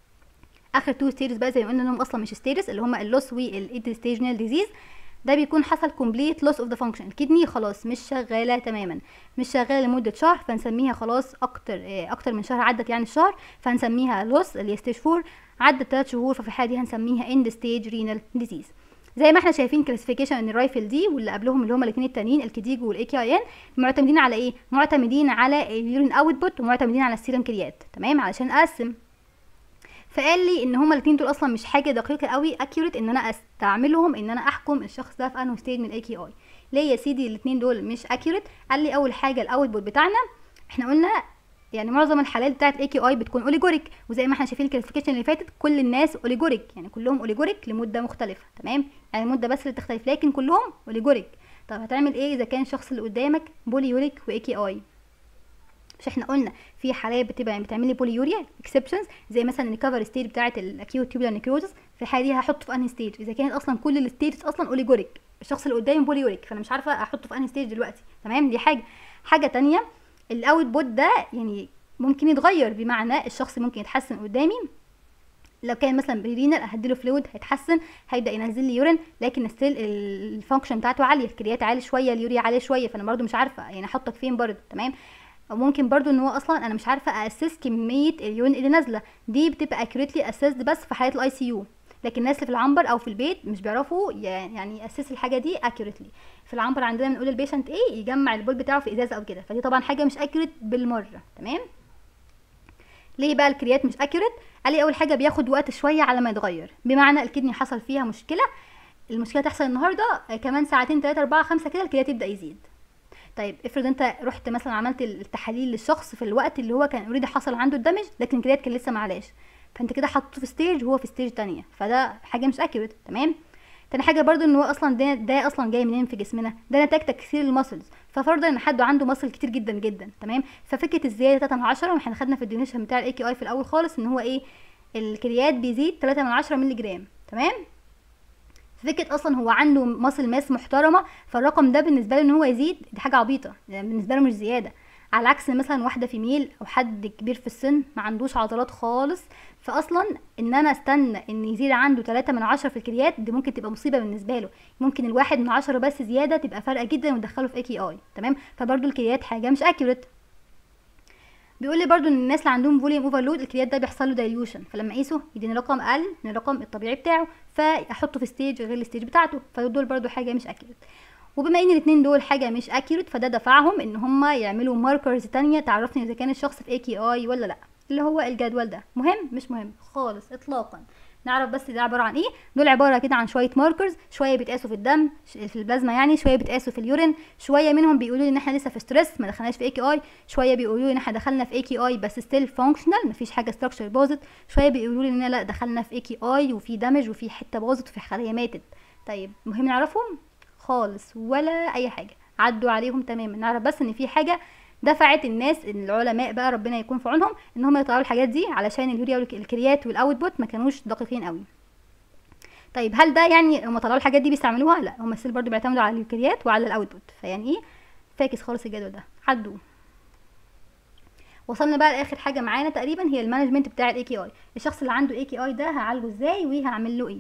اخر تو ستيجز بقى زي ما قلنا انهم اصلا مش ستيجز اللي هما اللوس والايدستيجنال ديزيز ده بيكون حصل كومبليت لوس اوف ذا فانكشن الكدني خلاص مش شغاله تماما مش شغاله لمده شهر فنسميها خلاص اكتر اكتر من شهر عدت يعني الشهر فهنسميها لوس اللي هي ستيج 4 عدت 3 شهور ففي الحاله دي هنسميها اند ستيج رينال ديزيز زي ما احنا شايفين كلاسيفيكيشن ان الرايفل دي واللي قبلهم اللي هما الاثنين التانيين الكديجو والاي كي اي ان معتمدين على ايه معتمدين على اليورين اوتبوت ومعتمدين على السيرم كريات تمام علشان اقسم فقال لي ان هما الاثنين دول اصلا مش حاجه دقيقه قوي اكيوريت ان انا استعملهم ان انا احكم الشخص ده في انه ستيج من الاي كي اي ليه يا سيدي الاثنين دول مش اكيوريت قال لي اول حاجه الاوتبوت بتاعنا احنا قلنا يعني معظم الحالات بتاعت الاي كي اي بتكون اوليجوريك وزي ما احنا شايفين الكلاسيفيكيشن اللي فاتت كل الناس اوليجوريك يعني كلهم اوليجوريك لمده مختلفه تمام يعني المده بس اللي تختلف لكن كلهم اوليجوريك طب هتعمل ايه اذا كان الشخص اللي قدامك بوليوريك واي كي اي مش احنا قلنا في حالات بتبقى بتعمل لي بوليوريا اكسبشنز زي مثلا الريكفر ستيج بتاعه الاكيوت تيوبولار نيكروزس في الحاله دي هحطه في انهي ستيج اذا كانت اصلا كل الستيجز اصلا اوليجوريك الشخص اللي قدامي بوليوريك فانا مش عارفه احطه في انهي ستيج دلوقتي تمام دي حاجه حاجه تانية الاوت بوت ده يعني ممكن يتغير بمعنى الشخص ممكن يتحسن قدامي لو كان مثلا بريرينال اهديله فلويد هيتحسن هيبدا ينزل لي يورين لكن ستيل الفانكشن بتاعته عاليه الكريات عالي شويه اليوريا عاليه شويه فانا برده مش عارفه يعني احطك فين برده تمام او ممكن برضو ان هو اصلا انا مش عارفه اسس كميه اليون اللي نازله دي بتبقى اكيوريتلي اسست بس في حالات الاي سي يو لكن الناس اللي في العنبر او في البيت مش بيعرفوا يعني ياسس الحاجه دي اكيوريتلي في العنبر عندنا بنقول للبيشنت ايه يجمع البول بتاعه في ازازه او كده فدي طبعا حاجه مش اكيوريت بالمره تمام ليه بقى الكريات مش اكيوريت قال لي اول حاجه بياخد وقت شويه على ما يتغير بمعنى الكدني حصل فيها مشكله المشكله تحصل النهارده آه، كمان ساعتين 3 4 5 كده الكريات يبدا يزيد طيب افرض انت رحت مثلا عملت التحاليل للشخص في الوقت اللي هو كان اوريدي حصل عنده الدمج لكن الكريات كان لسه معلاش فانت كده حطيته في ستيج وهو في ستيج تانية فده حاجه مش اكيوريت تمام تاني حاجه برضو ان هو اصلا ده, ده اصلا جاي منين في جسمنا ده نتاج تكسير المسلز ففرضا ان حد عنده مسل كتير جدا جدا تمام ففكره الزياده 3 من 10 واحنا خدنا في الديفينيشن بتاع الاي كي اي في الاول خالص ان هو ايه الكريات بيزيد 3 من 10 مللي جرام تمام فكره اصلا هو عنده ماسل ماس محترمه فالرقم ده بالنسبه له ان هو يزيد دي حاجه عبيطه يعني بالنسبه له مش زياده على عكس مثلا واحده فيميل او حد كبير في السن ما عندوش عضلات خالص فاصلا ان انا استنى ان يزيد عنده 3 من 10 في الكريات دي ممكن تبقى مصيبه بالنسبه له ممكن الواحد من 10 بس زياده تبقى فارقه جدا وتدخله في اي كي اي تمام فبرده الكريات حاجه مش اكيوريت بيقول لي برضو ان الناس اللي عندهم فوليوم اوفرلود الكريات ده بيحصل له دايليوشن فلما اقيسه يديني رقم اقل من الرقم الطبيعي بتاعه فاحطه في ستيج غير الستيج بتاعته فدول برضو حاجه مش اكيوريت وبما ان الاثنين دول حاجه مش اكيوريت فده دفعهم ان هم يعملوا ماركرز تانية تعرفني اذا كان الشخص في اي كي اي ولا لا اللي هو الجدول ده مهم مش مهم خالص اطلاقا نعرف بس ده عباره عن ايه دول عباره كده عن شويه ماركرز شويه بيتقاسوا في الدم في البلازما يعني شويه بيتقاسوا في اليورين شويه منهم بيقولوا لي ان احنا لسه في ستريس ما دخلناش في اي كي اي شويه بيقولوا لي ان احنا دخلنا في اي كي اي بس ستيل فانكشنال مفيش حاجه ستراكشر باظت شويه بيقولوا لي ان لا دخلنا في اي كي اي وفي دمج وفي حته باظت وفي خلايا ماتت طيب مهم نعرفهم خالص ولا اي حاجه عدوا عليهم تماما نعرف بس ان في حاجه دفعت الناس العلماء بقى ربنا يكون في عونهم ان هم يطلعوا الحاجات دي علشان اليوريا والكريات والاوتبوت ما كانوش دقيقين قوي طيب هل ده يعني هم طلعوا الحاجات دي بيستعملوها لا هم ستيل برضو بيعتمدوا على اليوكريات وعلى الاوتبوت فيعني ايه فاكس خالص الجدول ده عدوا وصلنا بقى لاخر حاجه معانا تقريبا هي المانجمنت بتاع الاي كي اي الشخص اللي عنده اي كي اي ده هعالجه ازاي وهعمل له ايه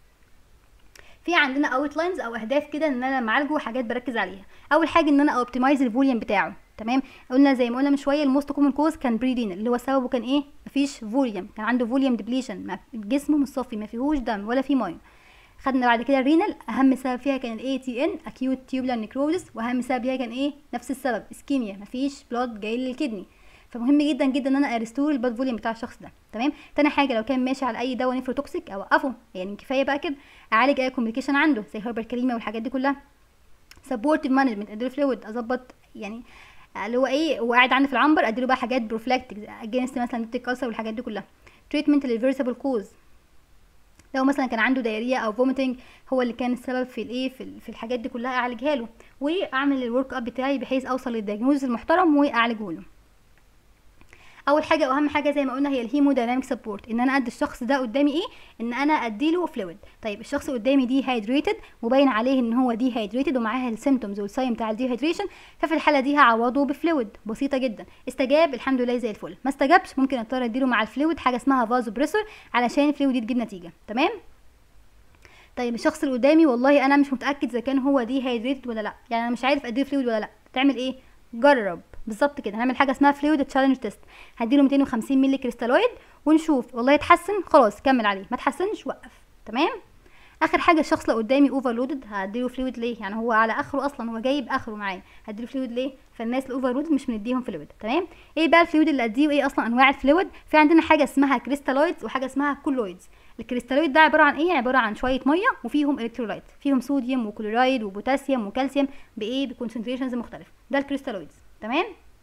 في عندنا اوتلاينز او اهداف كده ان انا معالجه حاجات بركز عليها اول حاجه ان انا اوبتمايز الفوليوم بتاعه تمام قلنا زي ما قلنا من شويه الموست كومن كوز كان بريدين اللي هو سببه كان ايه مفيش فوليوم كان عنده فوليوم ديبليشن جسمه مش صافي ما فيهوش دم ولا فيه ميه خدنا بعد كده الرينال اهم سبب فيها كان الاي تي ان اكيوت تيوبولار نيكروزس واهم سبب ليها كان ايه نفس السبب اسكيميا مفيش بلاد جاي للكدني فمهم جدا جدا ان انا اريستور البلاد فوليوم بتاع الشخص ده تمام تاني حاجه لو كان ماشي على اي دواء نيفروتوكسيك اوقفه يعني كفايه بقى كده اعالج اي كومبليكيشن عنده زي هايبر كريمه والحاجات دي كلها سبورتيف مانجمنت اديله فلويد اظبط يعني اللي هو ايه هو قاعد عندي في العنبر اديله بقى حاجات بروفلاكتيك اجينست مثلا الكالسر والحاجات دي كلها تريتمنت للفيرسبل كوز لو مثلا كان عنده دايريا او فوميتنج هو اللي كان السبب في الايه في, في الحاجات دي كلها اعالجها له واعمل الورك اب بتاعي بحيث اوصل للدياجنوز المحترم واعالجه له اول حاجه واهم حاجه زي ما قلنا هي الهيمودايناميك سبورت ان انا ادي الشخص ده قدامي ايه ان انا اديله فلويد طيب الشخص قدامي دي هايدريتد وباين عليه ان هو دي هايدريتد ومعاها السيمتومز والساين بتاع الديهايدريشن ففي الحاله دي هعوضه بفلويد بسيطه جدا استجاب الحمد لله زي الفل ما استجابش ممكن اضطر اديله مع الفلويد حاجه اسمها فازو بريسور علشان الفلويد دي تجيب نتيجه تمام طيب الشخص اللي قدامي والله انا مش متاكد اذا كان هو دي هايدريتد ولا لا يعني انا مش عارف اديله فلويد ولا لا تعمل ايه جرب بالظبط كده هنعمل حاجه اسمها فلويد تشالنج تيست هديله 250 مللي كريستالويد ونشوف والله يتحسن خلاص كمل عليه ما تحسنش وقف تمام اخر حاجه الشخص اللي قدامي اوفرلودد هديله فلويد ليه يعني هو على اخره اصلا هو جايب اخره معاه هديله فلويد ليه فالناس الاوفرلودد مش بنديهم فلويد تمام ايه بقى الفلويد اللي اديه وايه اصلا انواع الفلويد في عندنا حاجه اسمها كريستالويدز وحاجه اسمها كولويدز الكريستالويد ده عباره عن ايه عباره عن شويه ميه وفيهم الكترولايت فيهم صوديوم وكلورايد وبوتاسيوم وكالسيوم بايه بكونسنتريشنز مختلفه ده الكريستالويدز تمام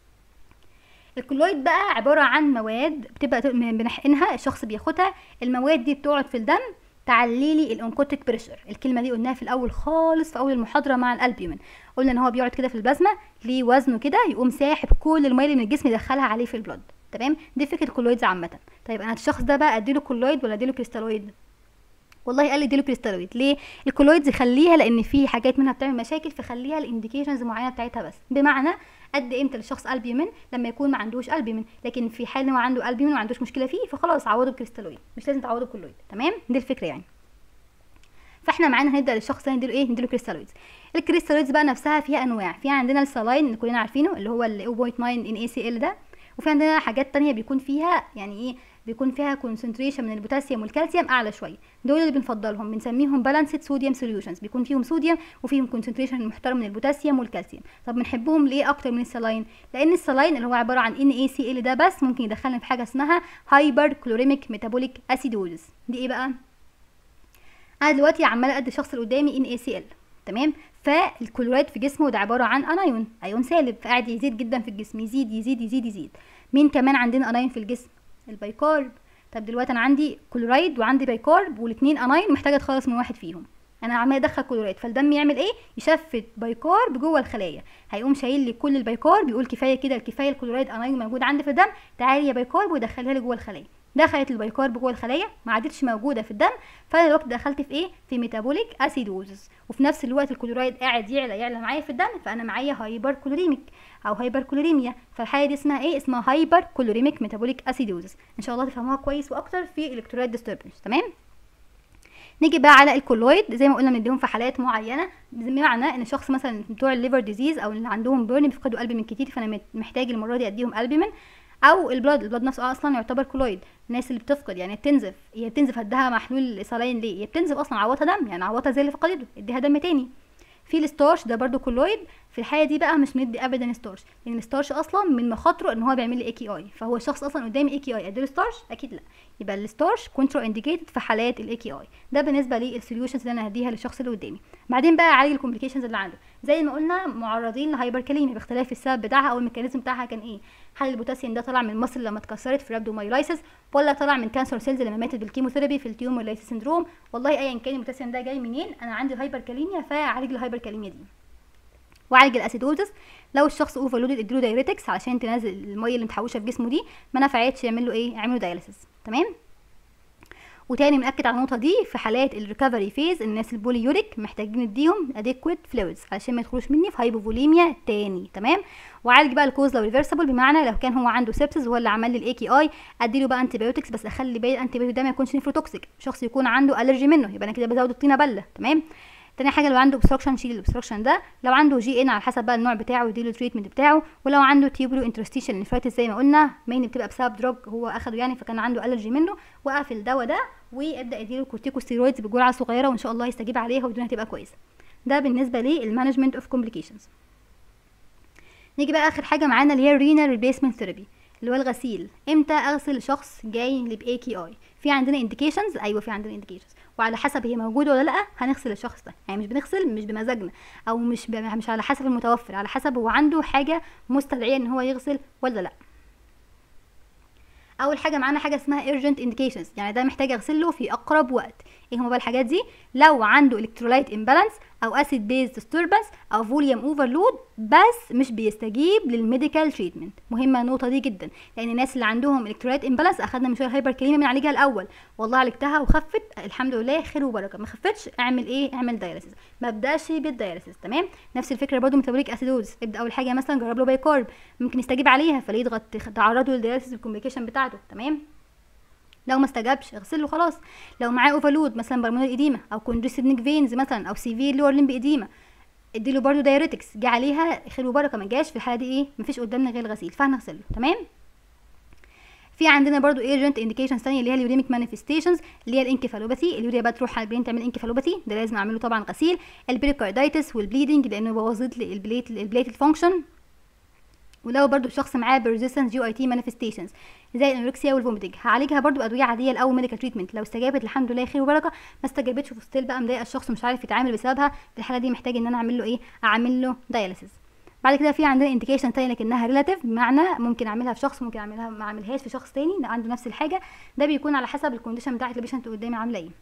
الكلويد بقى عبارة عن مواد بتبقى بنحقنها الشخص بياخدها المواد دي بتقعد في الدم تعلي لي الانكوتيك بريشر الكلمه دي قلناها في الاول خالص في اول المحاضره مع الالبيومين قلنا ان هو بيقعد كده في البلازما ليه وزنه كده يقوم ساحب كل الميه اللي من الجسم يدخلها عليه في البلد تمام دي فكره الكلويدز عامه طيب انا الشخص ده بقى اديله كلويد ولا اديله كريستالويد والله قال لي اديله كريستالويد ليه الكلويدز يخليها لان في حاجات منها بتعمل مشاكل فخليها الانديكيشنز معينه بتاعتها بس بمعنى قد امتى للشخص البيومين لما يكون ما عندوش البيومين لكن في حال ان هو عنده البيومين وما عندوش مشكله فيه فخلاص عوضه بكريستالويد مش لازم تعوضه بكلويد تمام دي الفكره يعني فاحنا معانا هنبدا للشخص ده نديله ايه نديله كريستالويدز الكريستالويدز بقى نفسها فيها انواع في عندنا السلاين اللي كلنا عارفينه اللي هو ال 0.9 ان اي سي ال ده وفي عندنا حاجات تانية بيكون فيها يعني ايه بيكون فيها كونسنتريشن من البوتاسيوم والكالسيوم اعلى شويه دول اللي بنفضلهم بنسميهم بالانسد صوديوم سوليوشنز بيكون فيهم صوديوم وفيهم كونسنتريشن محترم من البوتاسيوم والكالسيوم طب بنحبهم ليه اكتر من السلاين لان السلاين اللي هو عباره عن ان اي سي ال ده بس ممكن يدخلنا في حاجه اسمها هايبر كلوريميك ميتابوليك اسيدوزس دي ايه بقى انا دلوقتي عماله ادي الشخص اللي قدامي ان اي سي ال تمام فالكلورايد في جسمه ده عباره عن انايون ايون سالب فقاعد يزيد جدا في الجسم يزيد يزيد يزيد يزيد مين كمان عندنا انايون في الجسم البيكارب طب دلوقتي انا عندي كلورايد وعندي بيكارب والاثنين انايون محتاجه اتخلص من واحد فيهم انا عمال ادخل كلورايد فالدم يعمل ايه يشفت بيكارب جوه الخلايا هيقوم شايل لي كل البيكارب يقول كفايه كده الكفايه الكلورايد انايون موجود عندي في الدم تعالي يا بيكارب ودخلها لي جوه الخلايا دخلت البيكارب جوه الخلايا ما عادتش موجوده في الدم فانا دلوقتي دخلت في ايه في ميتابوليك اسيدوزس وفي نفس الوقت الكلورايد قاعد يعلى يعلى معايا في الدم فانا معايا هايبر كلوريميك او هايبر كلوريميا فالحاله دي اسمها ايه اسمها هايبر كلوريميك ميتابوليك اسيدوزس ان شاء الله تفهموها كويس واكتر في الكترولايت ديستربنس تمام نيجي بقى على الكولويد زي ما قلنا بنديهم في حالات معينه بمعنى ان شخص مثلا بتوع الليفر ديزيز او اللي عندهم بيرن بيفقدوا قلب من كتير فانا محتاج المره دي اديهم قلب من او البلاد البلاد نفسه اصلا يعتبر كولويد الناس اللي بتفقد يعني بتنزف هي بتنزف هدها محلول صلاين ليه هي بتنزف اصلا عوضها دم يعني عوضها زي اللي فقدته اديها دم تاني في الستارش ده برضو كولويد في الحاله دي بقى مش مدي ابدا ستارش لان الستارش اصلا من مخاطره ان هو بيعمل لي اي كي اي فهو الشخص اصلا قدامي اي كي اي اديله ستارش اكيد لا يبقى الستارش كونترا انديكيتد في حالات الاي كي اي ده بالنسبه للسوليوشنز اللي انا هديها للشخص اللي قدامي بعدين بقى اعالج الكومبليكيشنز اللي عنده زي ما قلنا معرضين لهايبركاليميا باختلاف السبب بتاعها او الميكانيزم بتاعها كان ايه هل البوتاسيوم ده طلع من المصل لما اتكسرت في رابدومايلايسيس ولا طلع من كانسر سيلز لما ماتت بالكيموثيرابي في التيومر لايسيس سندروم والله ايا كان البوتاسيوم ده جاي منين انا عندي هايبركاليميا فاعالج الهايبركاليميا دي وعالج الاسيدوزس لو الشخص اوفرلودد اديله دايريتكس علشان تنزل الميه اللي متحوشه في جسمه دي ما نفعتش يعمل له ايه يعمل له داياليسيس تمام وتاني بنأكد على النقطة دي في حالات الريكفري فيز الناس البوليوريك محتاجين نديهم اديكويت فلويدز علشان ما يدخلوش مني في هايبوفوليميا تاني تمام وعالج بقى الكوز لو ريفرسبل بمعنى لو كان هو عنده سيبسز وهو اللي عمل لي الاي كي اي اديله بقى انتي بايوتكس بس اخلي بالي الانتي بايوتيك ده ما يكونش نيفروتوكسيك شخص يكون عنده الرجي منه يبقى انا كده بزود الطينه بله تمام تاني حاجه لو عنده obstruction شيل الاوبستراكشن ده لو عنده جي ان على حسب بقى النوع بتاعه يديله التريتمنت بتاعه ولو عنده تيوبرو انترستيشن نفرايتس زي ما قلنا مين بتبقى بسبب دروج هو اخده يعني فكان عنده الرجي منه وقف الدواء ده وابدا يديله كورتيكوستيرويدز بجرعه صغيره وان شاء الله يستجيب عليها والدنيا هتبقى كويسه ده بالنسبه للمانجمنت اوف كومبليكيشنز نيجي بقى اخر حاجه معانا اللي هي رينال ريبليسمنت ثيرابي اللي هو الغسيل امتى اغسل شخص جاي باي كي اي في عندنا انديكيشنز ايوه في عندنا انديكيشنز وعلى حسب هي موجوده ولا لا هنغسل الشخص ده يعني مش بنغسل مش بمزاجنا او مش ب... مش على حسب المتوفر على حسب هو عنده حاجه مستدعيه ان هو يغسل ولا لا اول حاجه معانا حاجه اسمها urgent indications يعني ده محتاج اغسل له في اقرب وقت ايه هما بقى الحاجات دي لو عنده electrolyte imbalance او acid base disturbance او volume overload بس مش بيستجيب للميديكال تريتمنت مهمه النقطه دي جدا لان الناس اللي عندهم electrolyte imbalance اخدنا من شويه هايبر كليميا بنعالجها الاول والله عالجتها وخفت الحمد لله خير وبركه ما خفتش اعمل ايه اعمل داياليسيس ما ابداش بالداياليسيس تمام نفس الفكره برضو ميتابوليك اسيدوز ابدا اول حاجه مثلا جرب له بايكارب ممكن يستجيب عليها فليه يضغط تعرضه للداياليسيس الكومبليكيشن بتاعته تمام لو ما استجابش اغسله خلاص لو معاه اوفرلود مثلا بالمونر اديما او كونجستيف نيك فينز مثلا او سيفير لور لمب اديما اديله برضو دايريتكس جه عليها خير وبركه ما جاش في الحاله دي ايه مفيش قدامنا غير الغسيل فهنغسله تمام في عندنا برضو ايجنت انديكيشنز ثانيه اللي هي اليوريميك مانيفستيشنز اللي هي الانكفالوباثي اليوريا بقى تروح على البرين تعمل انكفالوباثي ده لازم اعمله طبعا غسيل البريكاردايتس والبليدنج لانه بوظت لي البليت البليت فانكشن ولو برضو الشخص معاه persistent جي اي تي مانيفستيشنز زي الانوركسيا والفوميتنج هعالجها برضو بادويه عاديه الاول ميديكال تريتمنت لو استجابت الحمد لله خير وبركه ما استجابتش وستيل بقى مضايقه الشخص ومش عارف يتعامل بسببها في الحاله دي محتاج ان انا اعمل له ايه اعمل له داياليسيس بعد كده في عندنا انديكيشن تاني لكنها ريلاتيف بمعنى ممكن اعملها في شخص ممكن اعملها ما اعملهاش في شخص تاني عنده نفس الحاجه ده بيكون على حسب الكونديشن بتاعت البيشنت قدامي عامله ايه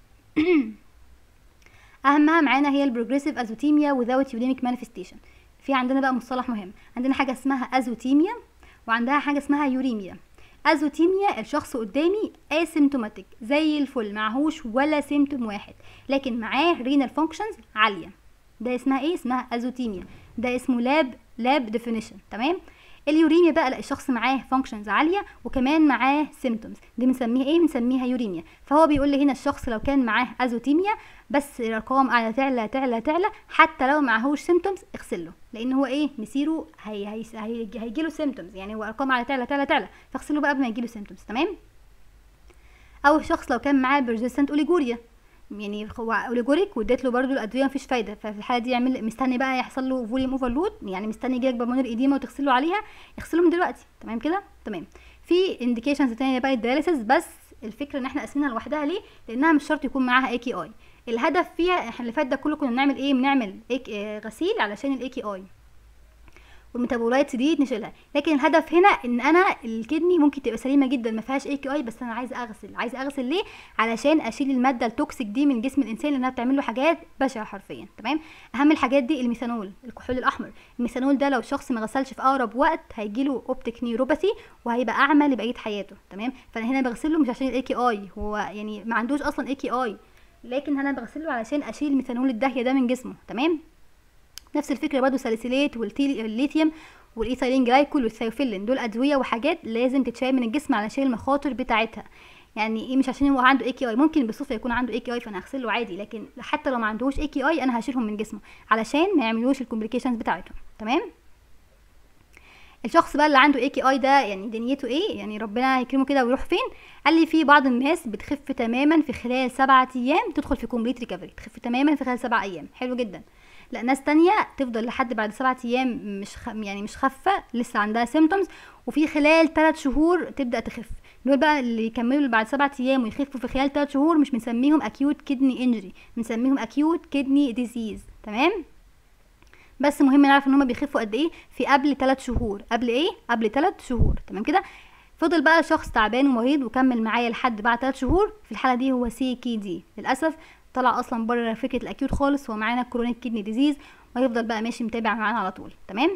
اهمها معانا هي البروجريسيف ازوتيميا without يوديميك مانيفستيشن في عندنا بقى مصطلح مهم عندنا حاجه اسمها ازوتيميا وعندها حاجه اسمها يوريميا ازوتيميا الشخص قدامي اسيمتوماتيك زي الفل معهوش ولا سيمتوم واحد لكن معاه رينال فانكشنز عاليه ده اسمها ايه اسمها ازوتيميا ده اسمه لاب لاب ديفينيشن تمام اليوريميا بقى لا الشخص معاه فانكشنز عاليه وكمان معاه سيمتومز دي بنسميها ايه بنسميها يوريميا فهو بيقول لي هنا الشخص لو كان معاه ازوتيميا بس الارقام قاعده تعلى تعلى تعلى حتى لو معهوش سيمتومز اغسله لان هو ايه مسيره هي هي هي هيجيله سيمتومز يعني هو ارقام قاعده تعلى تعلى تعلى فاغسله بقى قبل ما يجيله سيمتومز تمام او الشخص لو كان معاه بيرزيستنت اوليجوريا يعني هو اوليجوريك واديت له برده الادويه مفيش فايده ففي الحاله دي يعمل مستني بقى يحصل له فوليوم اوفرلود يعني مستني يجيلك بالمونر ايديما وتغسله عليها اغسله من دلوقتي تمام كده تمام في انديكيشنز تانية بقى الدياليسيس بس الفكره ان احنا قاسمينها لوحدها ليه لانها مش شرط يكون معاها اي كي اي الهدف فيها احنا اللي فات ده كله كنا بنعمل ايه بنعمل إيه آه، غسيل علشان الاي كي اي والميتابولايتس دي نشيلها لكن الهدف هنا ان انا الكدني ممكن تبقى سليمه جدا ما فيهاش اي كي اي بس انا عايزه اغسل عايزه اغسل ليه علشان اشيل الماده التوكسيك دي من جسم الانسان لانها بتعمل له حاجات بشعه حرفيا تمام اهم الحاجات دي الميثانول الكحول الاحمر الميثانول ده لو شخص ما غسلش في اقرب وقت هيجيله اوبتيك نيوروباثي وهيبقى اعمى لبقيه حياته تمام فانا هنا بغسله مش عشان الاي كي اي هو يعني ما عندوش اصلا اي كي اي لكن انا بغسله علشان اشيل الميثانول الداهيه ده من جسمه تمام نفس الفكره برضو ساليسيليت والليثيوم والايثايلين جلايكول والثيوفيلين دول ادويه وحاجات لازم تتشال من الجسم علشان المخاطر بتاعتها يعني ايه مش عشان هو عنده اي كي اي ممكن بالصدفه يكون عنده اي كي اي فانا هغسله عادي لكن حتى لو ما عندهوش اي كي اي انا هشيلهم من جسمه علشان ما يعملوش الكومبليكيشنز بتاعتهم تمام الشخص بقى اللي عنده اي كي اي ده يعني دنيته ايه يعني ربنا يكرمه كده ويروح فين قال لي في بعض الناس بتخف تماما في خلال سبعة ايام تدخل في كومبليت ريكفري تخف تماما في خلال سبعة ايام حلو جدا لا ناس تانية تفضل لحد بعد سبعة ايام مش خ... يعني مش خافة لسه عندها سيمتومز وفي خلال ثلاث شهور تبدا تخف دول بقى اللي يكملوا بعد سبعة ايام ويخفوا في خلال ثلاث شهور مش بنسميهم اكيوت كدني انجري بنسميهم اكيوت كدني ديزيز تمام بس مهم نعرف ان هما بيخفوا قد ايه في قبل 3 شهور قبل ايه قبل 3 شهور تمام كده فضل بقى شخص تعبان ومريض وكمل معايا لحد بعد 3 شهور في الحاله دي هو سي كي دي للاسف طلع اصلا بره فكره الاكيوت خالص هو معانا كرونيك كدني ديزيز وهيفضل بقى ماشي متابع معانا على طول تمام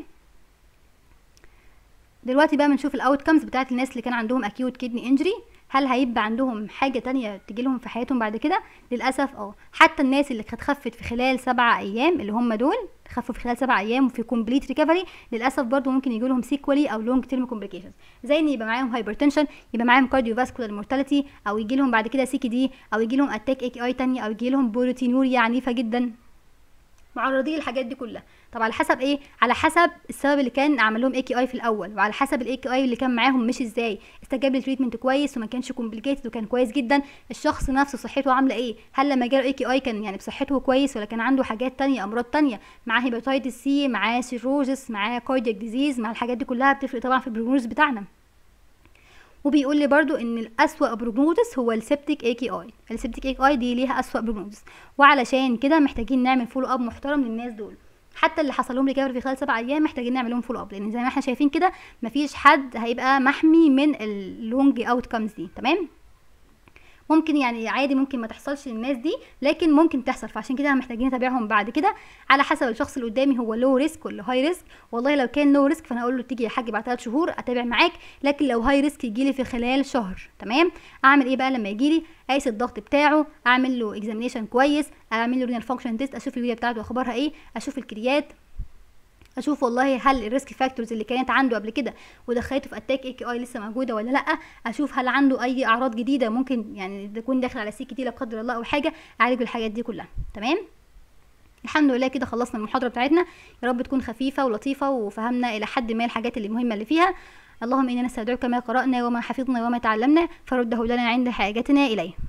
دلوقتي بقى بنشوف الاوتكمز بتاعت الناس اللي كان عندهم اكيوت كدني انجري هل هيبقى عندهم حاجة تانية تجيلهم في حياتهم بعد كده للأسف اه حتى الناس اللي كانت خفت في خلال سبعة أيام اللي هم دول خفوا في خلال سبعة أيام وفي كومبليت ريكفري للأسف برضو ممكن يجيلهم سيكولي أو لونج تيرم كومبليكيشنز زي إن يبقى معاهم هايبرتنشن يبقى معاهم كارديو فاسكولار مورتاليتي أو يجيلهم بعد كده سي كي دي أو يجيلهم أتاك اي كي اي تانية أو يجيلهم بروتينوريا عنيفة جدا معرضين للحاجات دي كلها طب على حسب ايه على حسب السبب اللي كان عمل لهم اي كي اي في الاول وعلى حسب الاي كي اي اللي كان معاهم مش ازاي استجاب للتريتمنت كويس وما كانش كومبليكيتد وكان كويس جدا الشخص نفسه صحته عامله ايه هل لما جاله اي كي اي كان يعني بصحته كويس ولا كان عنده حاجات تانية امراض تانية معاه هيباتيتس سي معاه سيروزس معاه كاردياك ديزيز مع الحاجات دي كلها بتفرق طبعا في البروجنوز بتاعنا وبيقول لي برضو ان الاسوأ بروجنوزس هو السبتيك اي كي اي السبتيك اي كي اي دي ليها اسوأ بروجنوزس وعلشان كده محتاجين نعمل فولو اب محترم للناس دول حتى اللي حصل لهم ريكفري في خلال سبع ايام محتاجين نعمل لهم فولو اب لان زي ما احنا شايفين كده مفيش حد هيبقى محمي من اللونج اوت كامز دي تمام ممكن يعني عادي ممكن ما تحصلش للناس دي لكن ممكن تحصل فعشان كده محتاجين نتابعهم بعد كده على حسب الشخص اللي قدامي هو لو ريسك ولا هاي ريسك والله لو كان لو ريسك فانا اقول له تيجي يا حاج بعد 3 شهور اتابع معاك لكن لو هاي ريسك يجي لي في خلال شهر تمام اعمل ايه بقى لما يجي لي اقيس الضغط بتاعه اعمل له اكزامينيشن كويس اعمل له رينال فانكشن تيست اشوف الوية بتاعته اخبارها ايه اشوف الكريات اشوف والله هل الريسك فاكتورز اللي كانت عنده قبل كده ودخلته في اتاك اي كي اي لسه موجوده ولا لا اشوف هل عنده اي اعراض جديده ممكن يعني تكون داخل على سي كي لا قدر الله او حاجه اعالج الحاجات دي كلها تمام الحمد لله كده خلصنا المحاضره بتاعتنا يا رب تكون خفيفه ولطيفه وفهمنا الى حد ما الحاجات اللي المهمه اللي فيها اللهم انا نستودعك ما قرانا وما حفظنا وما تعلمنا فرده لنا عند حاجتنا اليه